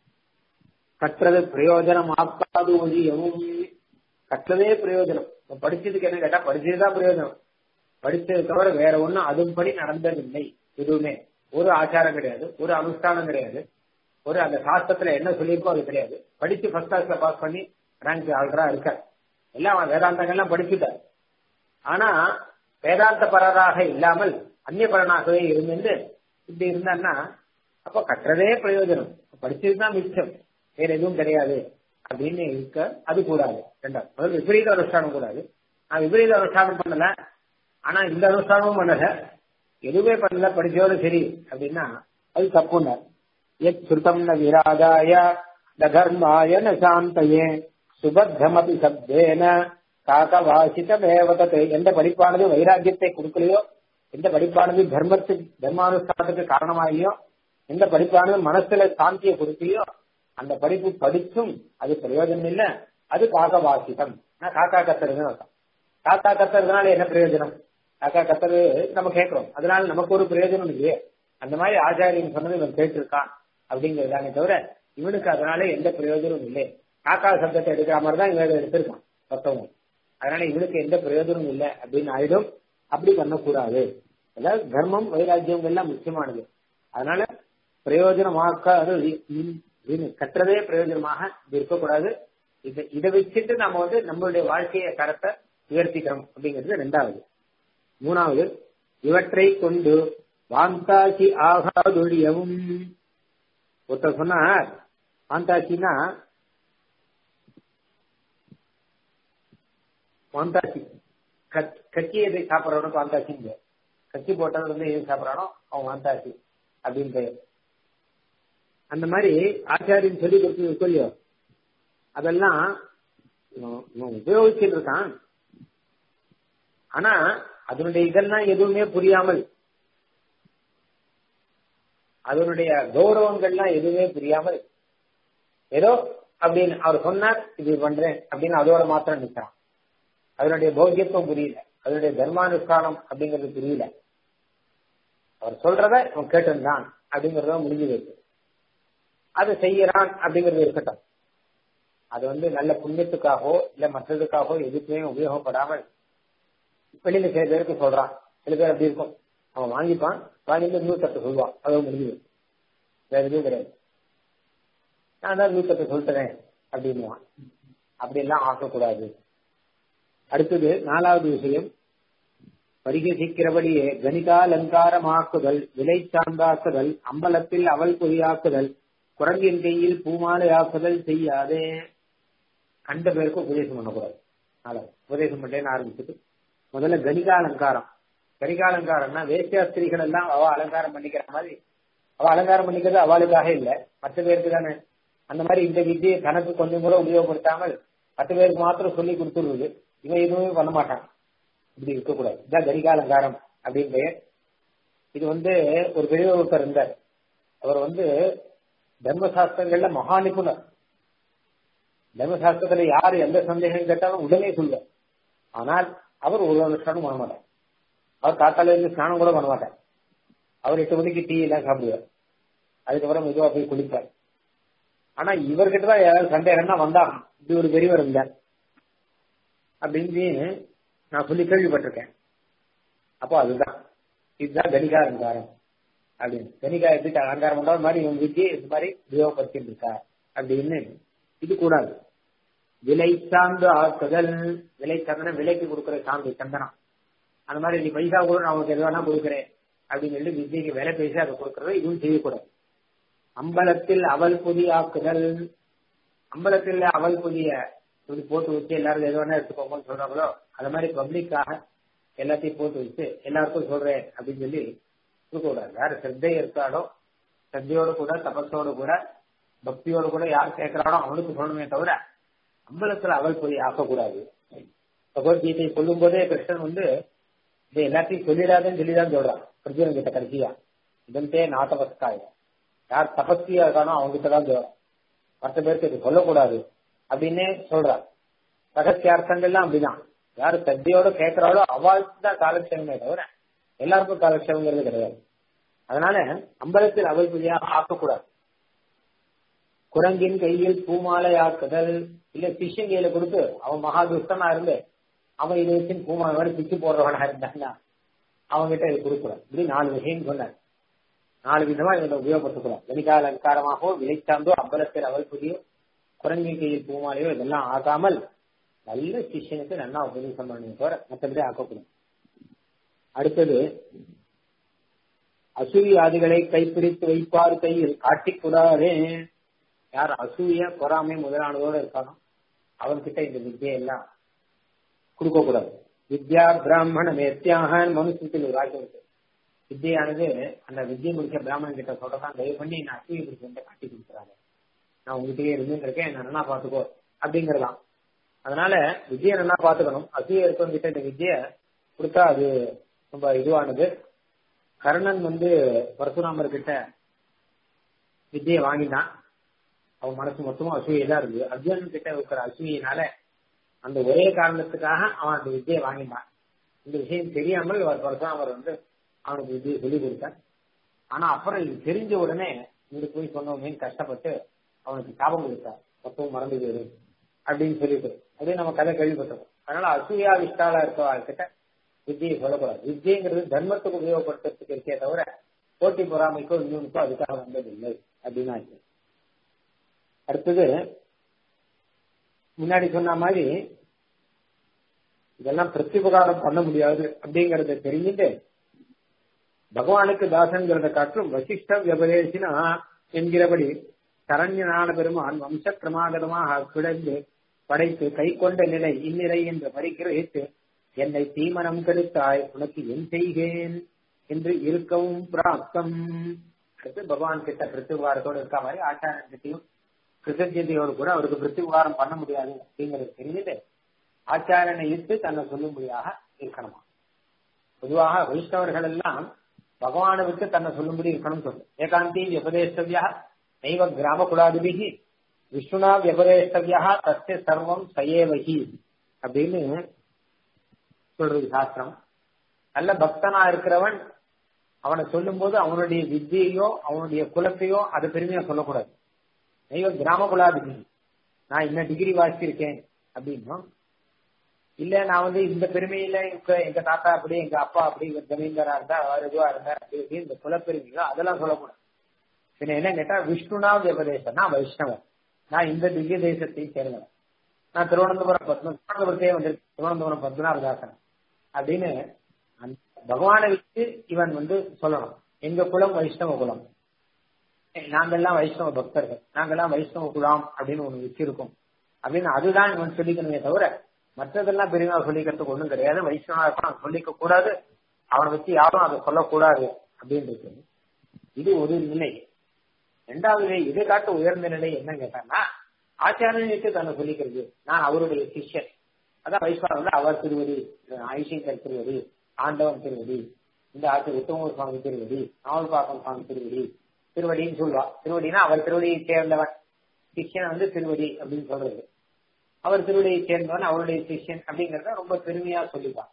கற்றது பிரயோஜனம் ஆக்காது ஒழியவும் கற்றதே பிரயோஜனம் படிச்சதுக்கு என்ன கேட்டா படிச்சதுதான் பிரயோஜனம் படிச்சது தவிர வேற ஒண்ணும் அதுபடி நடந்ததில்லை எதுவுமே ஒரு ஆச்சாரம் கிடையாது ஒரு அனுஷ்டானம் கிடையாது ஒரு அந்த சாஸ்திரத்துல என்ன சொல்லியிருக்கோ அது கிடையாது படிச்சு ஃபர்ஸ்ட் கிளாஸ்ல பாஸ் பண்ணி ரேங்க் ஆல்ரா இருக்க எல்லாம் வேதாந்தங்கள்லாம் படிச்சுட்டார் ஆனா வேதாந்த பரராக இல்லாமல் அந்நிய பரனாகவே இருந்து இப்படி இருந்தான்னா அப்ப கற்றதே பிரயோஜனம் படிச்சதுதான் மிச்சம் வேற எதுவும் கிடையாது அப்படின்னு இருக்க அது கூடாது ரெண்டாவது முதல் விபரீத அனுஷ்டானம் கூடாது நான் விபரீத அனுஷ்டானம் பண்ணல ஆனா இந்த அனுஷ்டானமும் பண்ணல எதுவுமே பண்ணல படிச்சோட சரி அப்படின்னா அது தப்புன்னார் எத் ஸ்ருதம் ந விராகாய ந தர்மாய ந சாந்தயே சுபத்தமபி சப்தேன காக்கவாசிதமேவதத்தை எந்த படிப்பானது வைராக்கியத்தை கொடுக்கலையோ எந்த படிப்பானது தர்மத்துக்கு தர்மானுஷ்டானத்துக்கு காரணமாகியோ எந்த படிப்பானது மனசுல சாந்தியை கொடுக்கலையோ அந்த படிப்பு படிச்சும் அது பிரயோஜனம் இல்ல அது காக்கவாசிதம் காக்கா கத்துறதுன்னு அர்த்தம் காக்கா கத்துறதுனால என்ன பிரயோஜனம் காக்கா கத்துறது நம்ம கேட்கிறோம் அதனால நமக்கு ஒரு பிரயோஜனம் இல்லையே அந்த மாதிரி ஆச்சாரியன் சொன்னது இவன் கேட்டிருக்கான் அப்படிங்கிறதானே தவிர இவனுக்கு அதனால எந்த பிரயோஜனமும் இல்லை காக்கா சப்தத்தை எடுக்கிற மாதிரி தான் இவங்க எடுத்திருக்கான் மொத்தமும் அதனால இவனுக்கு எந்த பிரயோஜனமும் இல்லை அப்படின்னு ஆயிடும் அப்படி பண்ணக்கூடாது அதாவது தர்மம் வைராக்கியம் எல்லாம் முக்கியமானது அதனால பிரயோஜனமாக்க அது கற்றதே பிரயோஜனமாக இது இருக்கக்கூடாது இதை இதை வச்சுட்டு நம்ம வந்து நம்மளுடைய வாழ்க்கைய தரத்தை உயர்த்திக்கிறோம் அப்படிங்கிறது ரெண்டாவது மூணாவது இவற்றை கொண்டு வாந்தாசி ஆகாதொழியவும் ஒருத்தர் சொன்னார் வாந்தாசினா வாந்தாசி கட்சி எதை சாப்பிட்றவனுக்கு வாந்தாசிங்க கட்சி போட்டது வந்து எது சாப்பிட்றானோ அவன் வாந்தாசி அப்படின்னு பெயர் அந்த மாதிரி ஆச்சாரியன் சொல்லி கொடுத்தது சொல்லியோ அதெல்லாம் உபயோகிச்சுட்டு இருக்கான் ஆனா அதனுடைய இதெல்லாம் எதுவுமே புரியாமல் அதனுடைய கௌரவங்கள்லாம் எதுவுமே புரியாமல் ஏதோ அப்படின்னு அவர் சொன்னார் இது பண்றேன் அப்படின்னு அதோட மாத்திரம் நிற்கிறான் அதனுடைய பௌத்தியத்துவம் புரியல அதனுடைய தர்மானுஷ்டானம் அப்படிங்கிறது புரியல அவர் சொல்றத அவன் கேட்டிருந்தான் அப்படிங்கறத முடிஞ்சு போயிருக்கு அதை செய்யறான் அப்படிங்கிறது இருக்கட்டும் அது வந்து நல்ல புண்ணியத்துக்காகவோ இல்ல மற்றதுக்காகவோ எதுக்குமே உபயோகப்படாமல் வெளியில சில பேருக்கு சொல்றான் சில பேர் அப்படி இருக்கும் அவன் வாங்கிப்பான் வாங்கிட்டு நூத்தத்தை சொல்லுவான் அது முடிஞ்சது வேற எதுவும் கிடையாது நான் தான் நூத்தத்தை சொல்லிட்டேன் அப்படின்வான் அப்படி எல்லாம் ஆக்கக்கூடாது அடுத்தது நாலாவது விஷயம் பரிகசிக்கிறபடியே கணிகாலங்காரமாக்குதல் விலை சார்ந்தாக்குதல் அம்பலத்தில் அவல் பொறியாக்குதல் குரங்கின் கையில் பூமாலையாக்குதல் செய்யாதே கண்ட பேருக்கு உபதேசம் பண்ணக்கூடாது நாலாவது உபதேசம் பண்ணேன்னு ஆரம்பிச்சுட்டு முதல்ல கணிகாலங்காரம் கணிகாலங்காரம்னா வேசியாஸ்திரிகள் எல்லாம் அவ அலங்காரம் பண்ணிக்கிற மாதிரி அவ அலங்காரம் பண்ணிக்கிறது அவளுக்காக இல்ல மற்ற பேருக்கு தானே அந்த மாதிரி இந்த வித்தியை தனக்கு கொஞ்சம் கூட உபயோகப்படுத்தாமல் மற்ற பேருக்கு மாத்திரம் சொல்லி கொடுத்துருவது இவன் எதுவுமே பண்ண மாட்டான் இப்படி இருக்கக்கூடாது இதான் கரிகாலங்காரம் அப்படின்னு பெயர் இது வந்து ஒரு பெரிய ஒருத்தர் இருந்தார் அவர் வந்து தர்மசாஸ்திரங்கள்ல மகா நிபுணர் தர்மசாஸ்திரத்துல யாரு எந்த சந்தேகம் கேட்டாலும் உடனே சொல்லுவார் ஆனால் அவர் ஒரு அனுஷ்டானம் பண்ண மாட்டார் அவர் காத்தால இருந்து ஸ்நானம் கூட பண்ண மாட்டார் அவர் எட்டு மணிக்கு டீ எல்லாம் சாப்பிடுவார் அதுக்கப்புறம் மெதுவா போய் குளிப்பார் ஆனா இவர்கிட்ட தான் யாராவது சந்தேகம்னா வந்தாகணும் இப்படி ஒரு பெரியவர் இருந்தார் அப்படின்னு நான் சொல்லி கேள்விப்பட்டிருக்கேன் அப்போ அதுதான் இதுதான் கணிகா அலங்காரம் அப்படின்னு கணிகா எப்படி அலங்காரம் பண்ற மாதிரி இவங்க வித்தியை இது மாதிரி உபயோகப்படுத்திட்டு இருக்கா அப்படின்னு இது கூடாது விலை சார்ந்து ஆக்குதல் விலை சார்ந்தன விலைக்கு கொடுக்குற சார்ந்து சந்தனம் அந்த மாதிரி நீ பைசா கூட நான் உனக்கு எது வேணா கொடுக்குறேன் அப்படின்னு சொல்லி வித்தியைக்கு விலை பேசி அதை கொடுக்கறது இதுவும் செய்யக்கூடாது அம்பலத்தில் அவல் பொதி ஆக்குதல் அம்பலத்தில் அவல் பொதிய இப்படி போட்டு வச்சு எல்லாரும் எது வேணா எடுத்துக்கோங்கன்னு சொல்றாங்களோ அது மாதிரி பப்ளிக்காக எல்லாத்தையும் போட்டு வச்சு எல்லாருக்கும் சொல்றேன் அப்படின்னு சொல்லி கொடுக்கக்கூடாது யார் சிரத்தை இருக்காடோ சிரத்தையோடு கூட தபஸோடு கூட பக்தியோடு கூட யார் கேட்கிறானோ அவனுக்கு சொல்லணுமே தவிர அம்பலத்துல அவல் பொதி ஆக்கக்கூடாது பகவத்கீதை சொல்லும் போதே கிருஷ்ணன் வந்து இதை எல்லாத்தையும் சொல்லிடாதுன்னு சொல்லிதான் சொல்றான் பிரஜன் கிட்ட கடைசியா இதன்தே நாட்டவஸ்காய யார் தபஸ்தியா இருக்கானோ அவங்க கிட்ட தான் சொல்றான் மற்ற பேருக்கு இது சொல்லக்கூடாது அப்படின்னே சொல்றார் ரகசியார்த்தங்கள்லாம் அப்படிதான் யாரு சத்தியோட கேட்கிறாளோ அவளுக்கு தான் காலக்ஷேபமே தவிர எல்லாருக்கும் காலக்ஷேபங்கிறது கிடையாது அதனால அம்பலத்தில் அவள் புதியாக ஆக்கக்கூடாது குரங்கின் கையில் பூமாலை ஆக்குதல் இல்ல சிஷ்யன் கையில கொடுத்து அவன் மகா துஷ்டனா இருந்து அவன் இதை வச்சு பூமாலை மாதிரி பிச்சு போடுறவனா இருந்தான்னா அவங்க கிட்ட இது கொடுக்கூடாது இப்படி நாலு விஷயம் சொன்னார் நாலு விதமா இவனை உபயோகப்படுத்தக்கூடாது கணிகால அலங்காரமாகவோ விலை சார்ந்தோ அம்பலத்தில் அவள் புதியோ குரங்கின் கையில் பூமாலையோ இதெல்லாம் ஆகாமல் நல்ல சிஷ்யனுக்கு நல்லா உபதேசம் பண்ணணும் தவிர மற்றபடி ஆக்கக்கூடாது அடுத்தது அசூயாதிகளை கைப்பிடித்து வைப்பார் கையில் காட்டிக்கூடாதே யார் அசூய பொறாமை முதலானதோட இருக்கானோ அவன்கிட்ட இந்த வித்தியை எல்லாம் கொடுக்க கூடாது வித்யா பிராமண மேத்தியாக மனுஷத்தில் ஒரு வாக்கியம் இருக்கு வித்தியானது அந்த வித்தியை முடிச்ச பிராமணன் கிட்ட சொல்றதான் தயவு பண்ணி நான் அசூய பிடிச்ச காட்டி கொடுக்குறாங்க நான் உங்ககிட்டயே இருந்துட்டு இருக்கேன் என்ன நல்லா பாத்துக்கோ அப்படிங்கறதான் அதனால வித்தியை நல்லா பாத்துக்கணும் அசூய இருக்கவங்க கிட்ட இந்த வித்திய கொடுத்தா அது ரொம்ப இதுவானது கர்ணன் வந்து பரசுராமர் கிட்ட வித்தியை வாங்கினான் அவன் மனசு மொத்தமும் அசூயை தான் இருந்தது அர்ஜுனன் கிட்ட இருக்கிற அசூயினால அந்த ஒரே காரணத்துக்காக அவன் அந்த வித்தியை வாங்கினான் இந்த விஷயம் தெரியாமல் அவர் பரசுராமர் வந்து அவனுக்கு வித்தியை சொல்லி கொடுத்தான் ஆனா அப்புறம் இது தெரிஞ்ச உடனே இங்க போய் சொன்னவங்க கஷ்டப்பட்டு அவனுக்கு சாபம் கொடுத்தார் மொத்தம் மறந்து போயிடும் அப்படின்னு சொல்லிட்டு அப்படியே நம்ம கதை கேள்விப்பட்டோம் அதனால அசூயா விஷ்டாலா இருக்க கிட்ட வித்தியை சொல்லக்கூடாது வித்தியங்கிறது தர்மத்துக்கு உபயோகப்படுத்துறதுக்கு இருக்கே தவிர போட்டி பொறாமைக்கோ இன்னொன்னுக்கோ அதுக்காக வந்ததில்லை அப்படின்னு ஆச்சு அடுத்தது முன்னாடி சொன்ன மாதிரி இதெல்லாம் பிரத்யுபகாரம் பண்ண முடியாது அப்படிங்கறத தெரிஞ்சுட்டு பகவானுக்கு தாசன்கிறத காட்டும் வசிஷ்ட வியபதேசினா என்கிறபடி சரண்யனான பெருமான் வம்ச கிரமாகதமாக கிடந்து படைத்து கை கொண்ட நிலை இந்நிலை என்று பரிகிரகித்து என்னை தீமனம் கெடுத்தாய் உனக்கு என் செய்கேன் என்று இருக்கவும் பிராப்தம் அடுத்து பகவான் கிட்ட பிரத்யுகாரத்தோடு இருக்க மாதிரி ஆச்சாரன் கிட்டையும் கிருத்தஜதியோடு கூட அவருக்கு பிரத்யுகாரம் பண்ண முடியாது அப்படிங்கிறது தெரிஞ்சுட்டு ஆச்சாரனை இட்டு தன்னை சொல்லும்படியாக இருக்கணுமா பொதுவாக வைஷ்ணவர்கள் எல்லாம் பகவானை விட்டு தன்னை சொல்லும்படி இருக்கணும் சொல்லு ஏகாந்தி வியபதேஷ்டவியா நைவ கிராம குலாதிபிகி விஷ்ணுனா வியபதேஷ்டவியா தஸ்ய சர்வம் சயேவகி அப்படின்னு சொல்றது சாஸ்திரம் நல்ல பக்தனா இருக்கிறவன் அவனை சொல்லும் போது அவனுடைய வித்தியையோ அவனுடைய குலத்தையோ அது பெருமையா சொல்லக்கூடாது நைவ கிராம குலாதிபதி நான் இன்ன டிகிரி வாசிச்சிருக்கேன் அப்படின்னும் இல்ல நான் வந்து இந்த பெருமையில இப்ப எங்க தாத்தா அப்படி எங்க அப்பா அப்படி ஜமீன்தாரா இருந்தா அவர் இதுவா இருந்தார் அப்படி இப்படி இந்த குலப்பெருமைகளோ அதெல்லாம் சொல்லக்கூடாது பின்ன என்ன கேட்டா விஷ்ணுனா வியபதேசம் நான் வைஷ்ணவன் நான் இந்த திவ்ய தேசத்தை சேர்ந்தவன் நான் திருவனந்தபுரம் பத்ம திருவனந்தபுரத்தே வந்து திருவனந்தபுரம் பத்மநாபதாசன் அப்படின்னு பகவானை வச்சு இவன் வந்து சொல்லணும் எங்க குலம் வைஷ்ணவ குலம் நாங்கெல்லாம் வைஷ்ணவ பக்தர்கள் நாங்கெல்லாம் வைஷ்ணவ குலாம் அப்படின்னு ஒண்ணு வச்சிருக்கோம் அப்படின்னு அதுதான் இவன் சொல்லிக்கணுமே தவிர மற்றதெல்லாம் பெரியவா சொல்லிக்கிறதுக்கு ஒண்ணும் கிடையாது வைஷ்ணவா இருப்பான் சொல்லிக்க கூடாது அவனை வச்சு யாரும் அதை சொல்லக்கூடாது அப்படின்றது இது ஒரு நிலை ரெண்டாவது நிலை இதை காட்டு உயர்ந்த நிலை என்ன கேட்டான்னா ஆச்சாரியனுக்கு தன்னை சொல்லிக்கிறது நான் அவருடைய சிஷ்யன் அதான் வைஷ்ணவன் அவர் திருவடி ஐசங்கர் திருவடி ஆண்டவன் திருவடி இந்த ஆட்சி உத்தமூர் சுவாமி திருவடி நாவல்பாக்கம் சுவாமி திருவடி திருவடின்னு சொல்லுவா திருவடினா அவர் திருவடியை சேர்ந்தவன் சிஷ்யன் வந்து திருவடி அப்படின்னு சொல்றது அவர் திருவடியை சேர்ந்தவன் அவருடைய சிஷ்யன் அப்படிங்கறத ரொம்ப பெருமையா சொல்லிப்பான்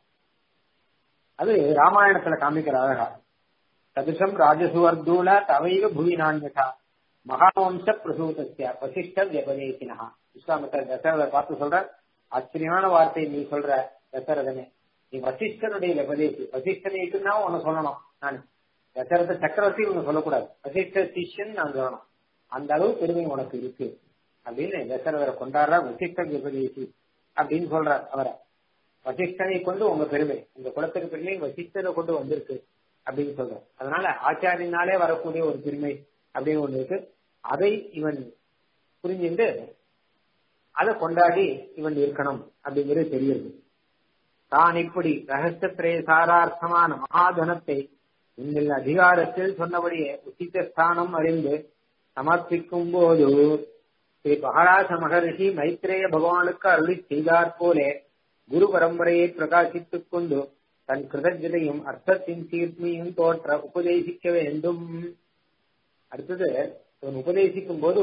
அது ராமாயணத்துல காமிக்கிற அழகா சதுசம் ராஜசுவர்தூல தவைவ புவி நான்யதா மகாவம்ச பிரசூதஸ்ய வசிஷ்ட வியபதேசினா விஸ்வாமித்தர் தசரதை பார்த்து சொல்ற ஆச்சரியமான வார்த்தை நீ சொல்ற தசரதனே நீ வசிஷ்டனுடைய விபதேசி வசிஷ்டனைக்குன்னா உன்னை சொல்லணும் நான் தசரத சக்கரவர்த்தி உன்னை சொல்லக்கூடாது வசிஷ்ட சிஷ்யன் நான் சொல்லணும் அந்த அளவு பெருமை உனக்கு இருக்கு அப்படின்னு தசரதரை கொண்டாடுற வசிஷ்ட விபதேசி அப்படின்னு சொல்றார் அவரை வசிஷ்டனை கொண்டு உங்க பெருமை உங்க குலத்துக்கு பெருமை வசிஷ்டரை கொண்டு வந்திருக்கு அப்படின்னு சொல்றார் அதனால ஆச்சாரியனாலே வரக்கூடிய ஒரு பெருமை அப்படின்னு ஒண்ணு இருக்கு அதை இவன் புரிஞ்சுட்டு அதை கொண்டாடி இவன் இருக்கணும் அப்படிங்கிறது தெரியுது தான் இப்படி ரகசியத்திரே சாரார்த்தமான மகாதனத்தை இன்னில் அதிகாரத்தில் சொன்னபடியே உச்சித்த ஸ்தானம் அறிந்து சமர்ப்பிக்கும் போது ஸ்ரீ மகாராஜ மகரிஷி மைத்ரேய பகவானுக்கு அருளி செய்தார் போலே குரு பரம்பரையை பிரகாசித்துக் கொண்டு தன் கிருதஜதையும் அர்த்தத்தின் தீர்மையும் தோற்ற உபதேசிக்க வேண்டும் அடுத்தது இவன் உபதேசிக்கும் போது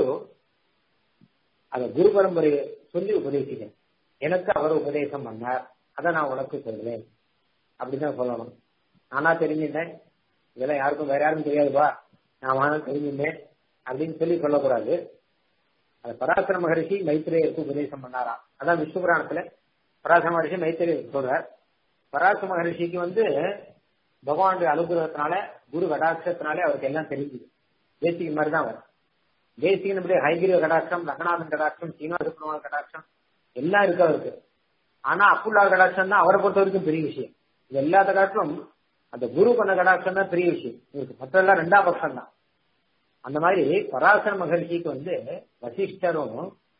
அத குரு பரம்பரையை சொல்லி உபதேசிக்கணும் எனக்கு அவர் உபதேசம் பண்ணார் அதை நான் உனக்கு சொல்றேன் அப்படிதான் சொல்லணும் நானா தெரிஞ்சுட்டேன் இதெல்லாம் யாருக்கும் வேற யாருக்கும் தெரியாதுப்பா நான் வாங்க தெரிஞ்சுட்டேன் அப்படின்னு சொல்லி சொல்லக்கூடாது அது பராசர மகரிஷி மைத்திரேயருக்கு உபதேசம் பண்ணாராம் அதான் விஷ்ணு புராணத்துல பராசர மகரிஷி மைத்திரேயர் சொல்றார் பராசர மகரிஷிக்கு வந்து பகவானுடைய அனுகிரகத்தினால குரு கடாட்சத்தினாலே அவருக்கு எல்லாம் தெரிஞ்சுது தேசிக மாதிரி தான் அவர் தேசிகன் இப்படி ஹைகிரிய கடாட்சம் ரங்கநாதன் கடாட்சம் சீனிவாச பெருமாள் கடாட்சம் எல்லாம் இருக்கு அவருக்கு ஆனா அப்புல்லா கடாட்சம் தான் அவரை பொறுத்த வரைக்கும் பெரிய விஷயம் இது எல்லாத்த காட்டிலும் அந்த குரு பண்ண கடாட்சம் தான் பெரிய விஷயம் இவருக்கு மற்றெல்லாம் ரெண்டாம் பட்சம் தான் அந்த மாதிரி பராசர மகர்ஷிக்கு வந்து வசிஷ்டரும்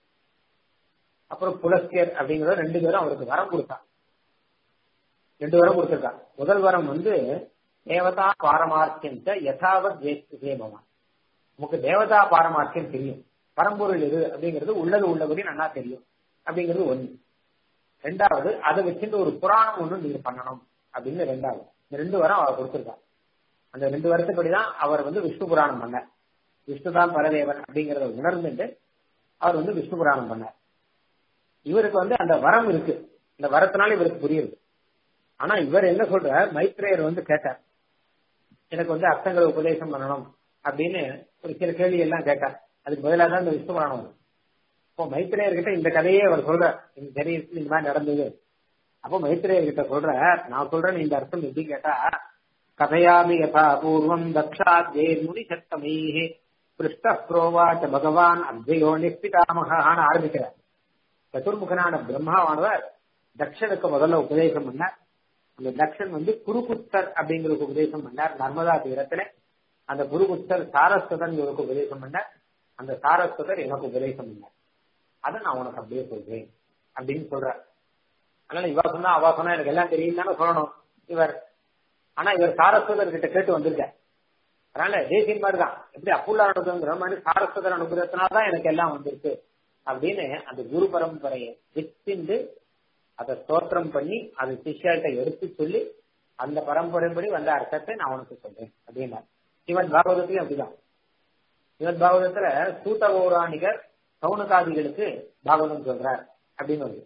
அப்புறம் புலஸ்கர் அப்படிங்கிற ரெண்டு பேரும் அவருக்கு வரம் கொடுத்தாங்க ரெண்டு வரம் கொடுத்திருக்காங்க முதல் வரம் வந்து தேவதா பாரமார்த்தியம் யதாவத் பகவான் நமக்கு தேவதா பாரமார்த்தியம் தெரியும் பரம்பொருள் எது அப்படிங்கிறது உள்ளது உள்ளபடி நல்லா தெரியும் அப்படிங்கிறது ஒண்ணு ரெண்டாவது அதை வச்சுட்டு ஒரு புராணம் ஒண்ணு நீங்க பண்ணணும் அப்படின்னு ரெண்டாவது இந்த ரெண்டு வாரம் அவர் கொடுத்திருக்காங்க அந்த ரெண்டு வருஷப்படிதான் அவர் வந்து விஷ்ணு புராணம் பண்ணார் விஷ்ணுதான் பரதேவன் அப்படிங்கறத உணர்ந்துட்டு அவர் வந்து விஷ்ணு புராணம் பண்ணார் இவருக்கு வந்து அந்த வரம் இருக்கு இந்த வரத்தினால இவருக்கு புரியுது ஆனா இவர் என்ன சொல்ற மைத்ரேயர் வந்து கேட்டார் எனக்கு வந்து அர்த்தங்களை உபதேசம் பண்ணணும் அப்படின்னு ஒரு சில கேள்வி எல்லாம் கேட்டார் அதுக்கு பதிலாக தான் இந்த விஷ்ணு புராணம் வரும் அப்போ மைத்திரேயர்கிட்ட இந்த கதையே அவர் சொல்ற இந்த சரீரத்தில் இந்த மாதிரி நடந்தது அப்போ மைத்திரேயர்கிட்ட சொல்ற நான் சொல்றேன் இந்த அர்த்தம் எப்படி கேட்டா கதையாமி யதா பூர்வம் தக்ஷாத்யே முனி சத்தமைஹே பிருஷ்ட புரோவாச்ச பகவான் அத்வயோ நிப்பிதாமகான்னு ஆரம்பிக்கிறார் சதுர்முகனான பிரம்மாவானவர் தக்ஷனுக்கு முதல்ல உபதேசம் பண்ணார் அந்த தக்ஷன் வந்து குருகுத்தர் அப்படிங்கிறதுக்கு உபதேசம் பண்ணார் நர்மதா தீரத்துல அந்த குருகுத்தர் சாரஸ்வதன் இவருக்கு உபதேசம் பண்ணார் அந்த சாரஸ்வதர் எனக்கு உபதேசம் பண்ணார் அதை நான் உனக்கு அப்படியே சொல்றேன் அப்படின்னு சொல்றார் அதனால இவா சொன்னா அவா சொன்னா எனக்கு எல்லாம் தெரியும் தானே சொல்லணும் இவர் ஆனா இவர் சாரஸ்வதர் கிட்ட கேட்டு வந்திருக்கார் அதனால தேசியன் மாதிரி தான் எப்படி அப்புல்லா அனுபவங்கிற மாதிரி சாரஸ்வதர் அனுபவத்தினால்தான் எனக்கு எல்லாம் வந்திருக்கு அப்படின்னு அந்த குரு பரம்பரையை வித்திண்டு அதை ஸ்தோத்திரம் பண்ணி அது சிஷ்யாட்ட எடுத்து சொல்லி அந்த பரம்பரைப்படி வந்த அர்த்தத்தை நான் உனக்கு சொல்றேன் அப்படின்னா சிவன் பாகவதத்திலும் அப்படிதான் சிவன் பாகவதத்துல சூத பௌராணிகர் சவுனகாதிகளுக்கு பாகவதம் சொல்றார் அப்படின்னு வருது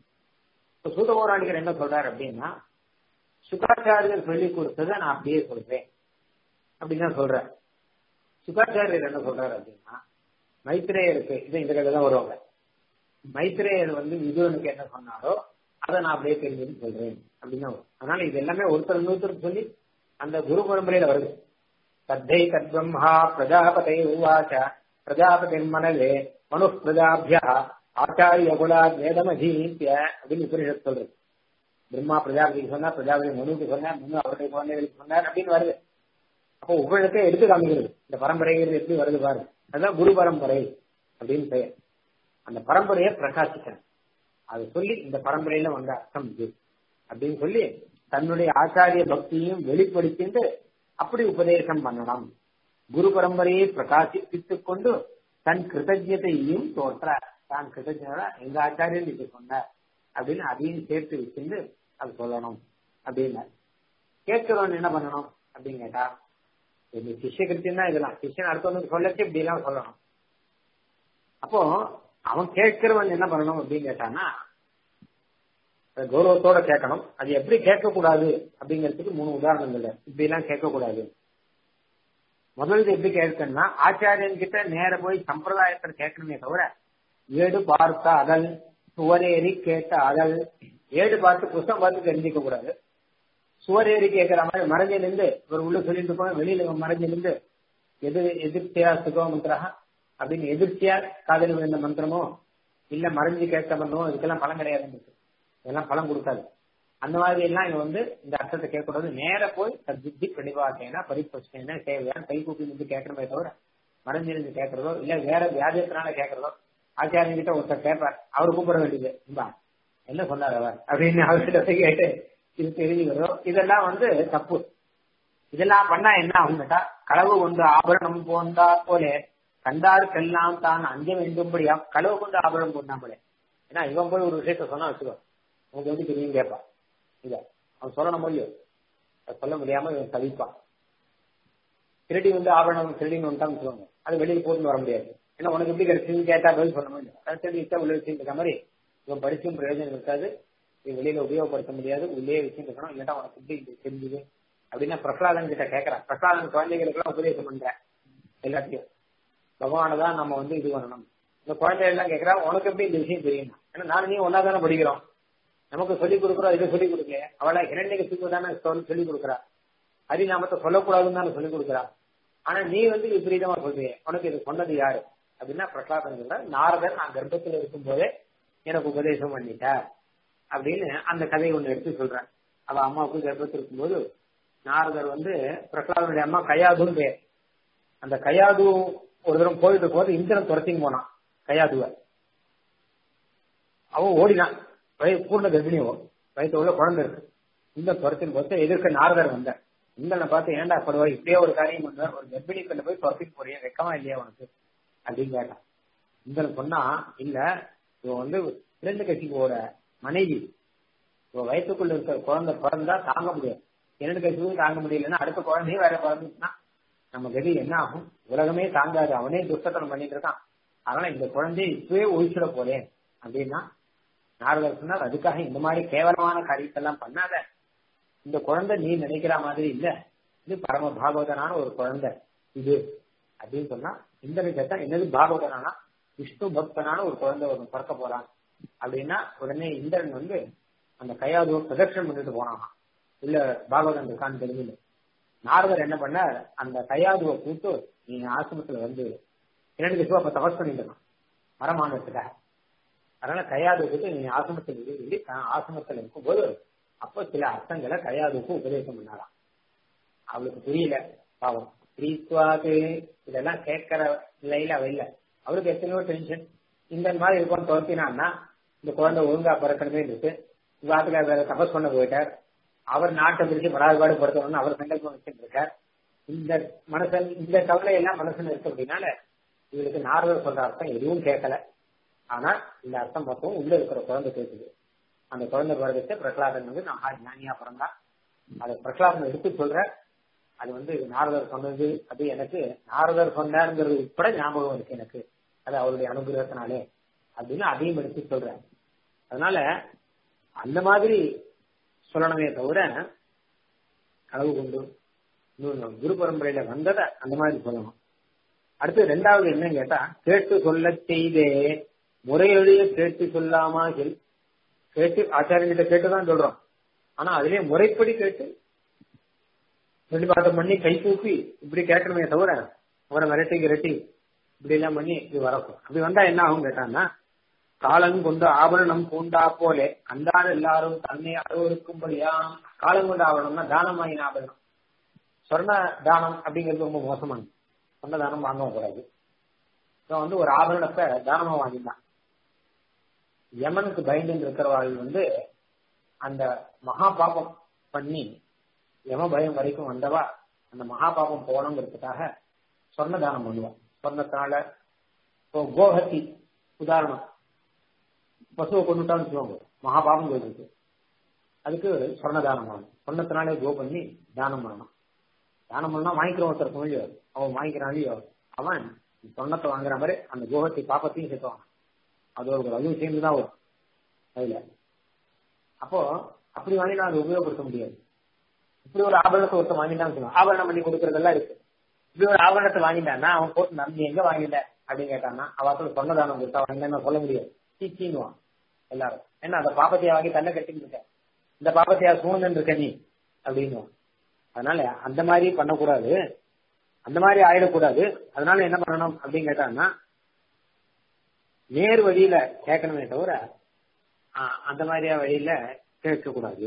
சூத பௌராணிகர் என்ன சொல்றார் அப்படின்னா சுகாச்சாரியர் சொல்லி கொடுத்ததை நான் அப்படியே சொல்றேன் அப்படின்னு தான் சொல்றேன் சுகாச்சாரியர் என்ன சொல்றாரு அப்படின்னா மைத்திரேயருக்கு இது இந்த கதை தான் வருவாங்க மைத்திரேயர் வந்து விதுவனுக்கு என்ன சொன்னாரோ அதை நான் அப்படியே தெரிஞ்சுன்னு சொல்றேன் அப்படின்னு வரும் அதனால இது எல்லாமே ஒருத்தர் இன்னொருத்தருக்கு சொல்லி அந்த குரு பரம்பரையில வருது தத்தை தத்பிரம்மா பிரஜாபதே உவாச்ச பிரஜாபதி மனலே மனு பிரஜாபியா ஆச்சாரிய குலா வேதமதீத்திய அப்படின்னு உபனிஷத் சொல்றது பிரம்மா பிரஜாபதிக்கு சொன்னார் பிரஜாபதி மனுக்கு சொன்னார் மனு அவருடைய குழந்தைகளுக்கு சொன்னார் அப்படின்னு வருது அப்போ உபநிடத்தை எடுத்து காமிக்கிறது இந்த பரம்பரைங்கிறது எப்படி வருது பாருங்க அதுதான் குரு பரம்பரை அப்படின்னு பெயர் அந்த பரம்பரையை பிரகாசிக்கணும் அதை சொல்லி இந்த பரம்பரையில வந்த அர்த்தம் இது அப்படின்னு சொல்லி தன்னுடைய ஆச்சாரிய பக்தியையும் வெளிப்படுத்திட்டு அப்படி உபதேசம் பண்ணணும் குரு பரம்பரையை பிரகாசிப்பித்துக் கொண்டு தன் கிருத்தஜத்தையும் தோற்றார் தான் கிருத்தஜனா எங்க ஆச்சாரியன் இது சொன்னார் அப்படின்னு அதையும் சேர்த்து வச்சிருந்து அது சொல்லணும் அப்படின்னா கேட்கிறவன் என்ன பண்ணணும் அப்படின்னு கேட்டா இந்த சிஷ்ய கிருத்தியம் தான் இதெல்லாம் சிஷ்யன் அடுத்தவனுக்கு சொல்லச்சு இப்படி எல்லாம் சொல்லணும் அப்போ அவன் கேட்கிறவன் என்ன பண்ணணும் அப்படின்னு கேட்டான்னா கௌரவத்தோட கேட்கணும் அது எப்படி கேட்கக்கூடாது அப்படிங்கிறதுக்கு மூணு உதாரணங்கள் இப்படி எல்லாம் கேட்கக்கூடாது முதல்ல எப்படி கேட்கணும்னா ஆச்சாரியன் கிட்ட நேர போய் சம்பிரதாயத்தில் கேட்கணுமே தவிர ஏடு பார்த்த அதல் சுவரேறி கேட்ட அதல் ஏடு பார்த்து புஸ்தகம் பார்த்து தெரிஞ்சுக்க கூடாது சுவரேறி கேட்கிற மாதிரி மறைஞ்சிலிருந்து ஒரு உள்ள சொல்லிட்டு இருக்கோம் வெளியில மறைஞ்சிலிருந்து எது எதிர்த்தியா சுகோ மந்திரா அப்படின்னு எதிர்த்தியா காதல் விழுந்த மந்திரமோ இல்ல மறைஞ்சு கேட்க மந்திரமோ இதுக்கெல்லாம் பலம் கிடையாது இதெல்லாம் பலம் கொடுக்காது அந்த மாதிரி எல்லாம் இவன் வந்து இந்த அர்த்தத்தை கேட்கக்கூடாது நேர போய் சத்புத்தி பிரணிபாத்தேனா பரிபட்சேனா தேவையான கை கூப்பி நின்று கேட்கணுமே தவிர மறைஞ்சிருந்து கேட்கறதோ இல்ல வேற வியாதியத்தினால கேட்கறதோ ஆச்சாரியன் கிட்ட ஒருத்தர் கேட்பார் அவர் கூப்பிட வேண்டியது இம்பா என்ன சொன்னார் அவர் அப்படின்னு அவர்கிட்ட போய் கேட்டு இது தெரிஞ்சுக்கிறோம் இதெல்லாம் வந்து தப்பு இதெல்லாம் பண்ணா என்ன ஆகும் கேட்டா களவு கொண்டு ஆபரணம் போந்தா போல கண்டாருக்கெல்லாம் தான் அஞ்ச வேண்டும்படியா களவு கொண்டு ஆபரணம் போனா போல ஏன்னா இவன் போய் ஒரு விஷயத்த சொன்னா வச்சுக்கோ உனக்கு எப்படி தெரியும் கேட்பான் இல்ல அவன் சொல்லணும் முடியும் சொல்ல முடியாம இவன் தவிப்பான் திருடி வந்து ஆபரணம் திருடின்னு வந்துட்டான்னு சொல்லுவாங்க அது வெளியில போட்டு வர முடியாது ஏன்னா உனக்கு எப்படி கிடைச்சுன்னு கேட்டா பதில் சொல்ல முடியும் அதை திருடி வச்சா உள்ள வச்சுட்டு மாதிரி இவன் படிச்சும் பிரயோஜனம் இருக்காது இது வெளியில உபயோகப்படுத்த முடியாது உள்ளே வச்சுட்டு இருக்கணும் இல்லாட்டா உனக்கு எப்படி இது தெரிஞ்சுது அப்படின்னா பிரகலாதன் கிட்ட கேட்கறான் பிரகலாதன் குழந்தைகளுக்கு எல்லாம் உபதேசம் பண்ற எல்லாத்தையும் பகவானை தான் நம்ம வந்து இது பண்ணணும் இந்த குழந்தைகள் எல்லாம் கேட்கறா உனக்கு எப்படி இந்த விஷயம் தெரியும் ஏன்னா நானும் நீ ஒன்னா தானே படிக்கிறோம் நமக்கு சொல்லிக் கொடுக்குறோம் இதை சொல்லிக் கொடுக்கல அவளை இரண்டைக்கு தானே சொல்லிக் கொடுக்குறா ஹரிநாமத்தை சொல்லக்கூடாதுன்னு தானே சொல்லிக் கொடுக்குறா ஆனா நீ வந்து விபரீதமா சொல்றீங்க உனக்கு இது சொன்னது யாரு அப்படின்னா பிரகலாதன் சொல்ற நாரதர் நான் கர்ப்பத்தில் இருக்கும் போதே எனக்கு உபதேசம் பண்ணிட்டார் அப்படின்னு அந்த கதையை ஒண்ணு எடுத்து சொல்றேன் அவ அம்மாவுக்கு கர்ப்பத்தில் இருக்கும்போது நாரதர் வந்து பிரகலாதனுடைய அம்மா கயாதுன்னு பேர் அந்த கயாது ஒரு தரம் போயிட்டு இருக்கும்போது இந்திரன் துரத்திங்க போனான் கயாதுவ அவன் ஓடினான் வய பூர்ண கர்ப்பிணியோ வயசு உள்ள குழந்தை இருக்கு இந்த துரத்தின் போது எதிர்க்க நாரதர் வந்தார் இந்திரனை பார்த்து ஏன்டா படுவா இப்படியே ஒரு காரியம் பண்ணுவார் ஒரு கர்ப்பிணி பெண்ணை போய் துரத்திட்டு போறிய வெக்கமா இல்லையா உனக்கு அப்படின்னு கேட்டான் இந்திரன் சொன்னா இல்ல இவன் வந்து இரண்டு கட்சிக்கோட மனைவி இவன் வயசுக்குள்ள இருக்கிற குழந்தை பிறந்தா தாங்க முடியாது இரண்டு கட்சிக்கும் தாங்க முடியலன்னா அடுத்த குழந்தையும் வேற பிறந்துச்சுன்னா நம்ம கதி என்ன ஆகும் உலகமே தாங்காது அவனே துஷ்டத்தனம் பண்ணிட்டு இருக்கான் அதனால இந்த குழந்தைய இப்பவே ஒழிச்சிட போறேன் அப்படின்னா நாரதர் சொன்னார் அதுக்காக இந்த மாதிரி கேவலமான காரியத்தெல்லாம் பண்ணாத இந்த குழந்தை நீ நினைக்கிற மாதிரி இல்ல இது பரம பாகவதனான ஒரு குழந்தை இது அப்படின்னு சொன்னா இந்த கேட்டா என்னது பாகவதனானா விஷ்ணு பக்தனான ஒரு குழந்தை ஒரு பிறக்க போறான் அப்படின்னா உடனே இந்திரன் வந்து அந்த கையாதுவ பிரதட்சணம் பண்ணிட்டு போனான் இல்ல பாகவதன் இருக்கான்னு தெரிஞ்சு நாரதர் என்ன பண்ணார் அந்த கையாதுவை கூட்டு நீங்க ஆசிரமத்துல வந்து இரண்டு விஷயம் அப்ப தபஸ் பண்ணிட்டு மரமானதுக்காக அதனால கையாதுவை கூட்டு நீங்க ஆசிரமத்தில் இருந்து சொல்லி ஆசிரமத்தில் இருக்கும்போது அப்போ சில அர்த்தங்களை கையாதுவுக்கு உபதேசம் பண்ணாராம் அவளுக்கு புரியல பாவம் ஸ்ரீத்வாது இதெல்லாம் கேட்கிற நிலையில அவ இல்ல அவளுக்கு எத்தனையோ டென்ஷன் இந்த மாதிரி இருக்கும் துரத்தினான்னா இந்த குழந்தை ஒழுங்கா பிறக்கணுமே இருக்கு இவாத்துக்கு வேற தபஸ் பண்ண போயிட்டார் அவர் நாட்டை பிரிச்சு படாதுபாடு படுத்தணும்னு அவர் சங்கல்பம் வச்சுட்டு இருக்கார் இந்த மனசன் இந்த கவலை எல்லாம் மனசுல இருக்கு அப்படின்னால இவளுக்கு நாரதர் சொல்ற அர்த்தம் எதுவும் கேட்கல ஆனா இந்த அர்த்தம் பார்த்தோம் உள்ள இருக்கிற குழந்தை கேட்குது அந்த குழந்தை பிறகு பிரகலாதன் வந்து மகா ஞானியா பிறந்தான் அதை பிரகலாதன் எடுத்து சொல்ற அது வந்து நாரதர் சொன்னது அது எனக்கு நாரதர் சொன்னாருங்கிறது உட்பட ஞாபகம் இருக்கு எனக்கு அது அவருடைய அனுகிரகத்தினாலே அப்படின்னு அதையும் எடுத்து சொல்றேன் அதனால அந்த மாதிரி சொல்லணுமே தவிர அளவு கொண்டு இன்னும் குரு பரம்பரையில வந்ததை அந்த மாதிரி சொல்லணும் அடுத்து ரெண்டாவது என்னன்னு கேட்டா கேட்டு சொல்ல செய்தே முறையொழிய கேட்டு சொல்லாமல் கேட்டு ஆச்சாரியங்கிட்ட கேட்டுதான் சொல்றோம் ஆனா அதுலயே முறைப்படி கேட்டு வெளிப்பாட்டம் பண்ணி கை கூப்பி இப்படி கேட்கணுமே தவிர அவரை மிரட்டி கிரட்டி இப்படி எல்லாம் பண்ணி இது வரக்கும் அப்படி வந்தா என்ன ஆகும் கேட்டான்னா காலம் கொண்டு ஆபரணம் பூண்டா போலே அந்தாத எல்லாரும் தன்னை அறுவருக்கும்படியா காலம் கொண்டு ஆபரணம்னா தானமாயின் ஆபரணம் சொர்ண தானம் அப்படிங்கிறது ரொம்ப மோசமானது சொன்ன தானம் வாங்கவும் கூடாது வந்து ஒரு ஆபரணத்தை தானமா வாங்கிட்டான் யமனுக்கு பயந்து இருக்கிறவாள் வந்து அந்த மகா பாபம் பண்ணி யம பயம் வரைக்கும் வந்தவா அந்த மகா பாபம் போனோங்கிறதுக்காக சொர்ண தானம் பண்ணுவான் சொர்ணத்தினால இப்போ கோஹத்தி உதாரணம் பசுவை கொண்டுட்டான்னு சொல்லுவாங்க மகாபாபம் போயிருக்கு அதுக்கு சொர்ண தானம் பண்ணணும் சொன்னத்தினாலே கோ பண்ணி தானம் பண்ணணும் தானம் பண்ணா வாங்கிக்கிற ஒருத்தர் முடியும் அவன் வாங்கிக்கிறான் அவன் சொன்னத்தை வாங்குற மாதிரி அந்த கோஹத்தி பாப்பத்தையும் சேர்த்துவாங்க அது ஒரு அதுவும் சேர்ந்துதான் வரும் அதுல அப்போ அப்படி வாங்கினா அதை உபயோகப்படுத்த முடியாது இப்படி ஒரு ஆபரணத்தை ஒருத்தர் வாங்கிட்டான்னு சொல்லுவான் ஆபரணம் பண்ணி கொடுக்கறதெல்லாம் இருக்கு இப்படி ஒரு ஆபரணத்தை வாங்கிட்டான்னா அவன் போட்டு நம்பி எங்க வாங்கிட்ட அப்படின்னு கேட்டான்னா அவத்துல சொன்னதானம் கொடுத்தா வாங்கினா சொல்ல முடியாது சீச்சின்னுவான் எல்லாரும் என்ன அந்த பாப்பத்தையா வாங்கி தன்னை கட்டிட்டு இருக்க இந்த பாப்பத்தையா சூழ்ந்து இருக்க நீ அப்படின்னு அதனால அந்த மாதிரி பண்ணக்கூடாது அந்த மாதிரி ஆயிடக்கூடாது அதனால என்ன பண்ணணும் அப்படின்னு கேட்டான்னா நேர் வழியில கேட்கணுமே தவிர அந்த மாதிரியா வழியில கேட்கக்கூடாது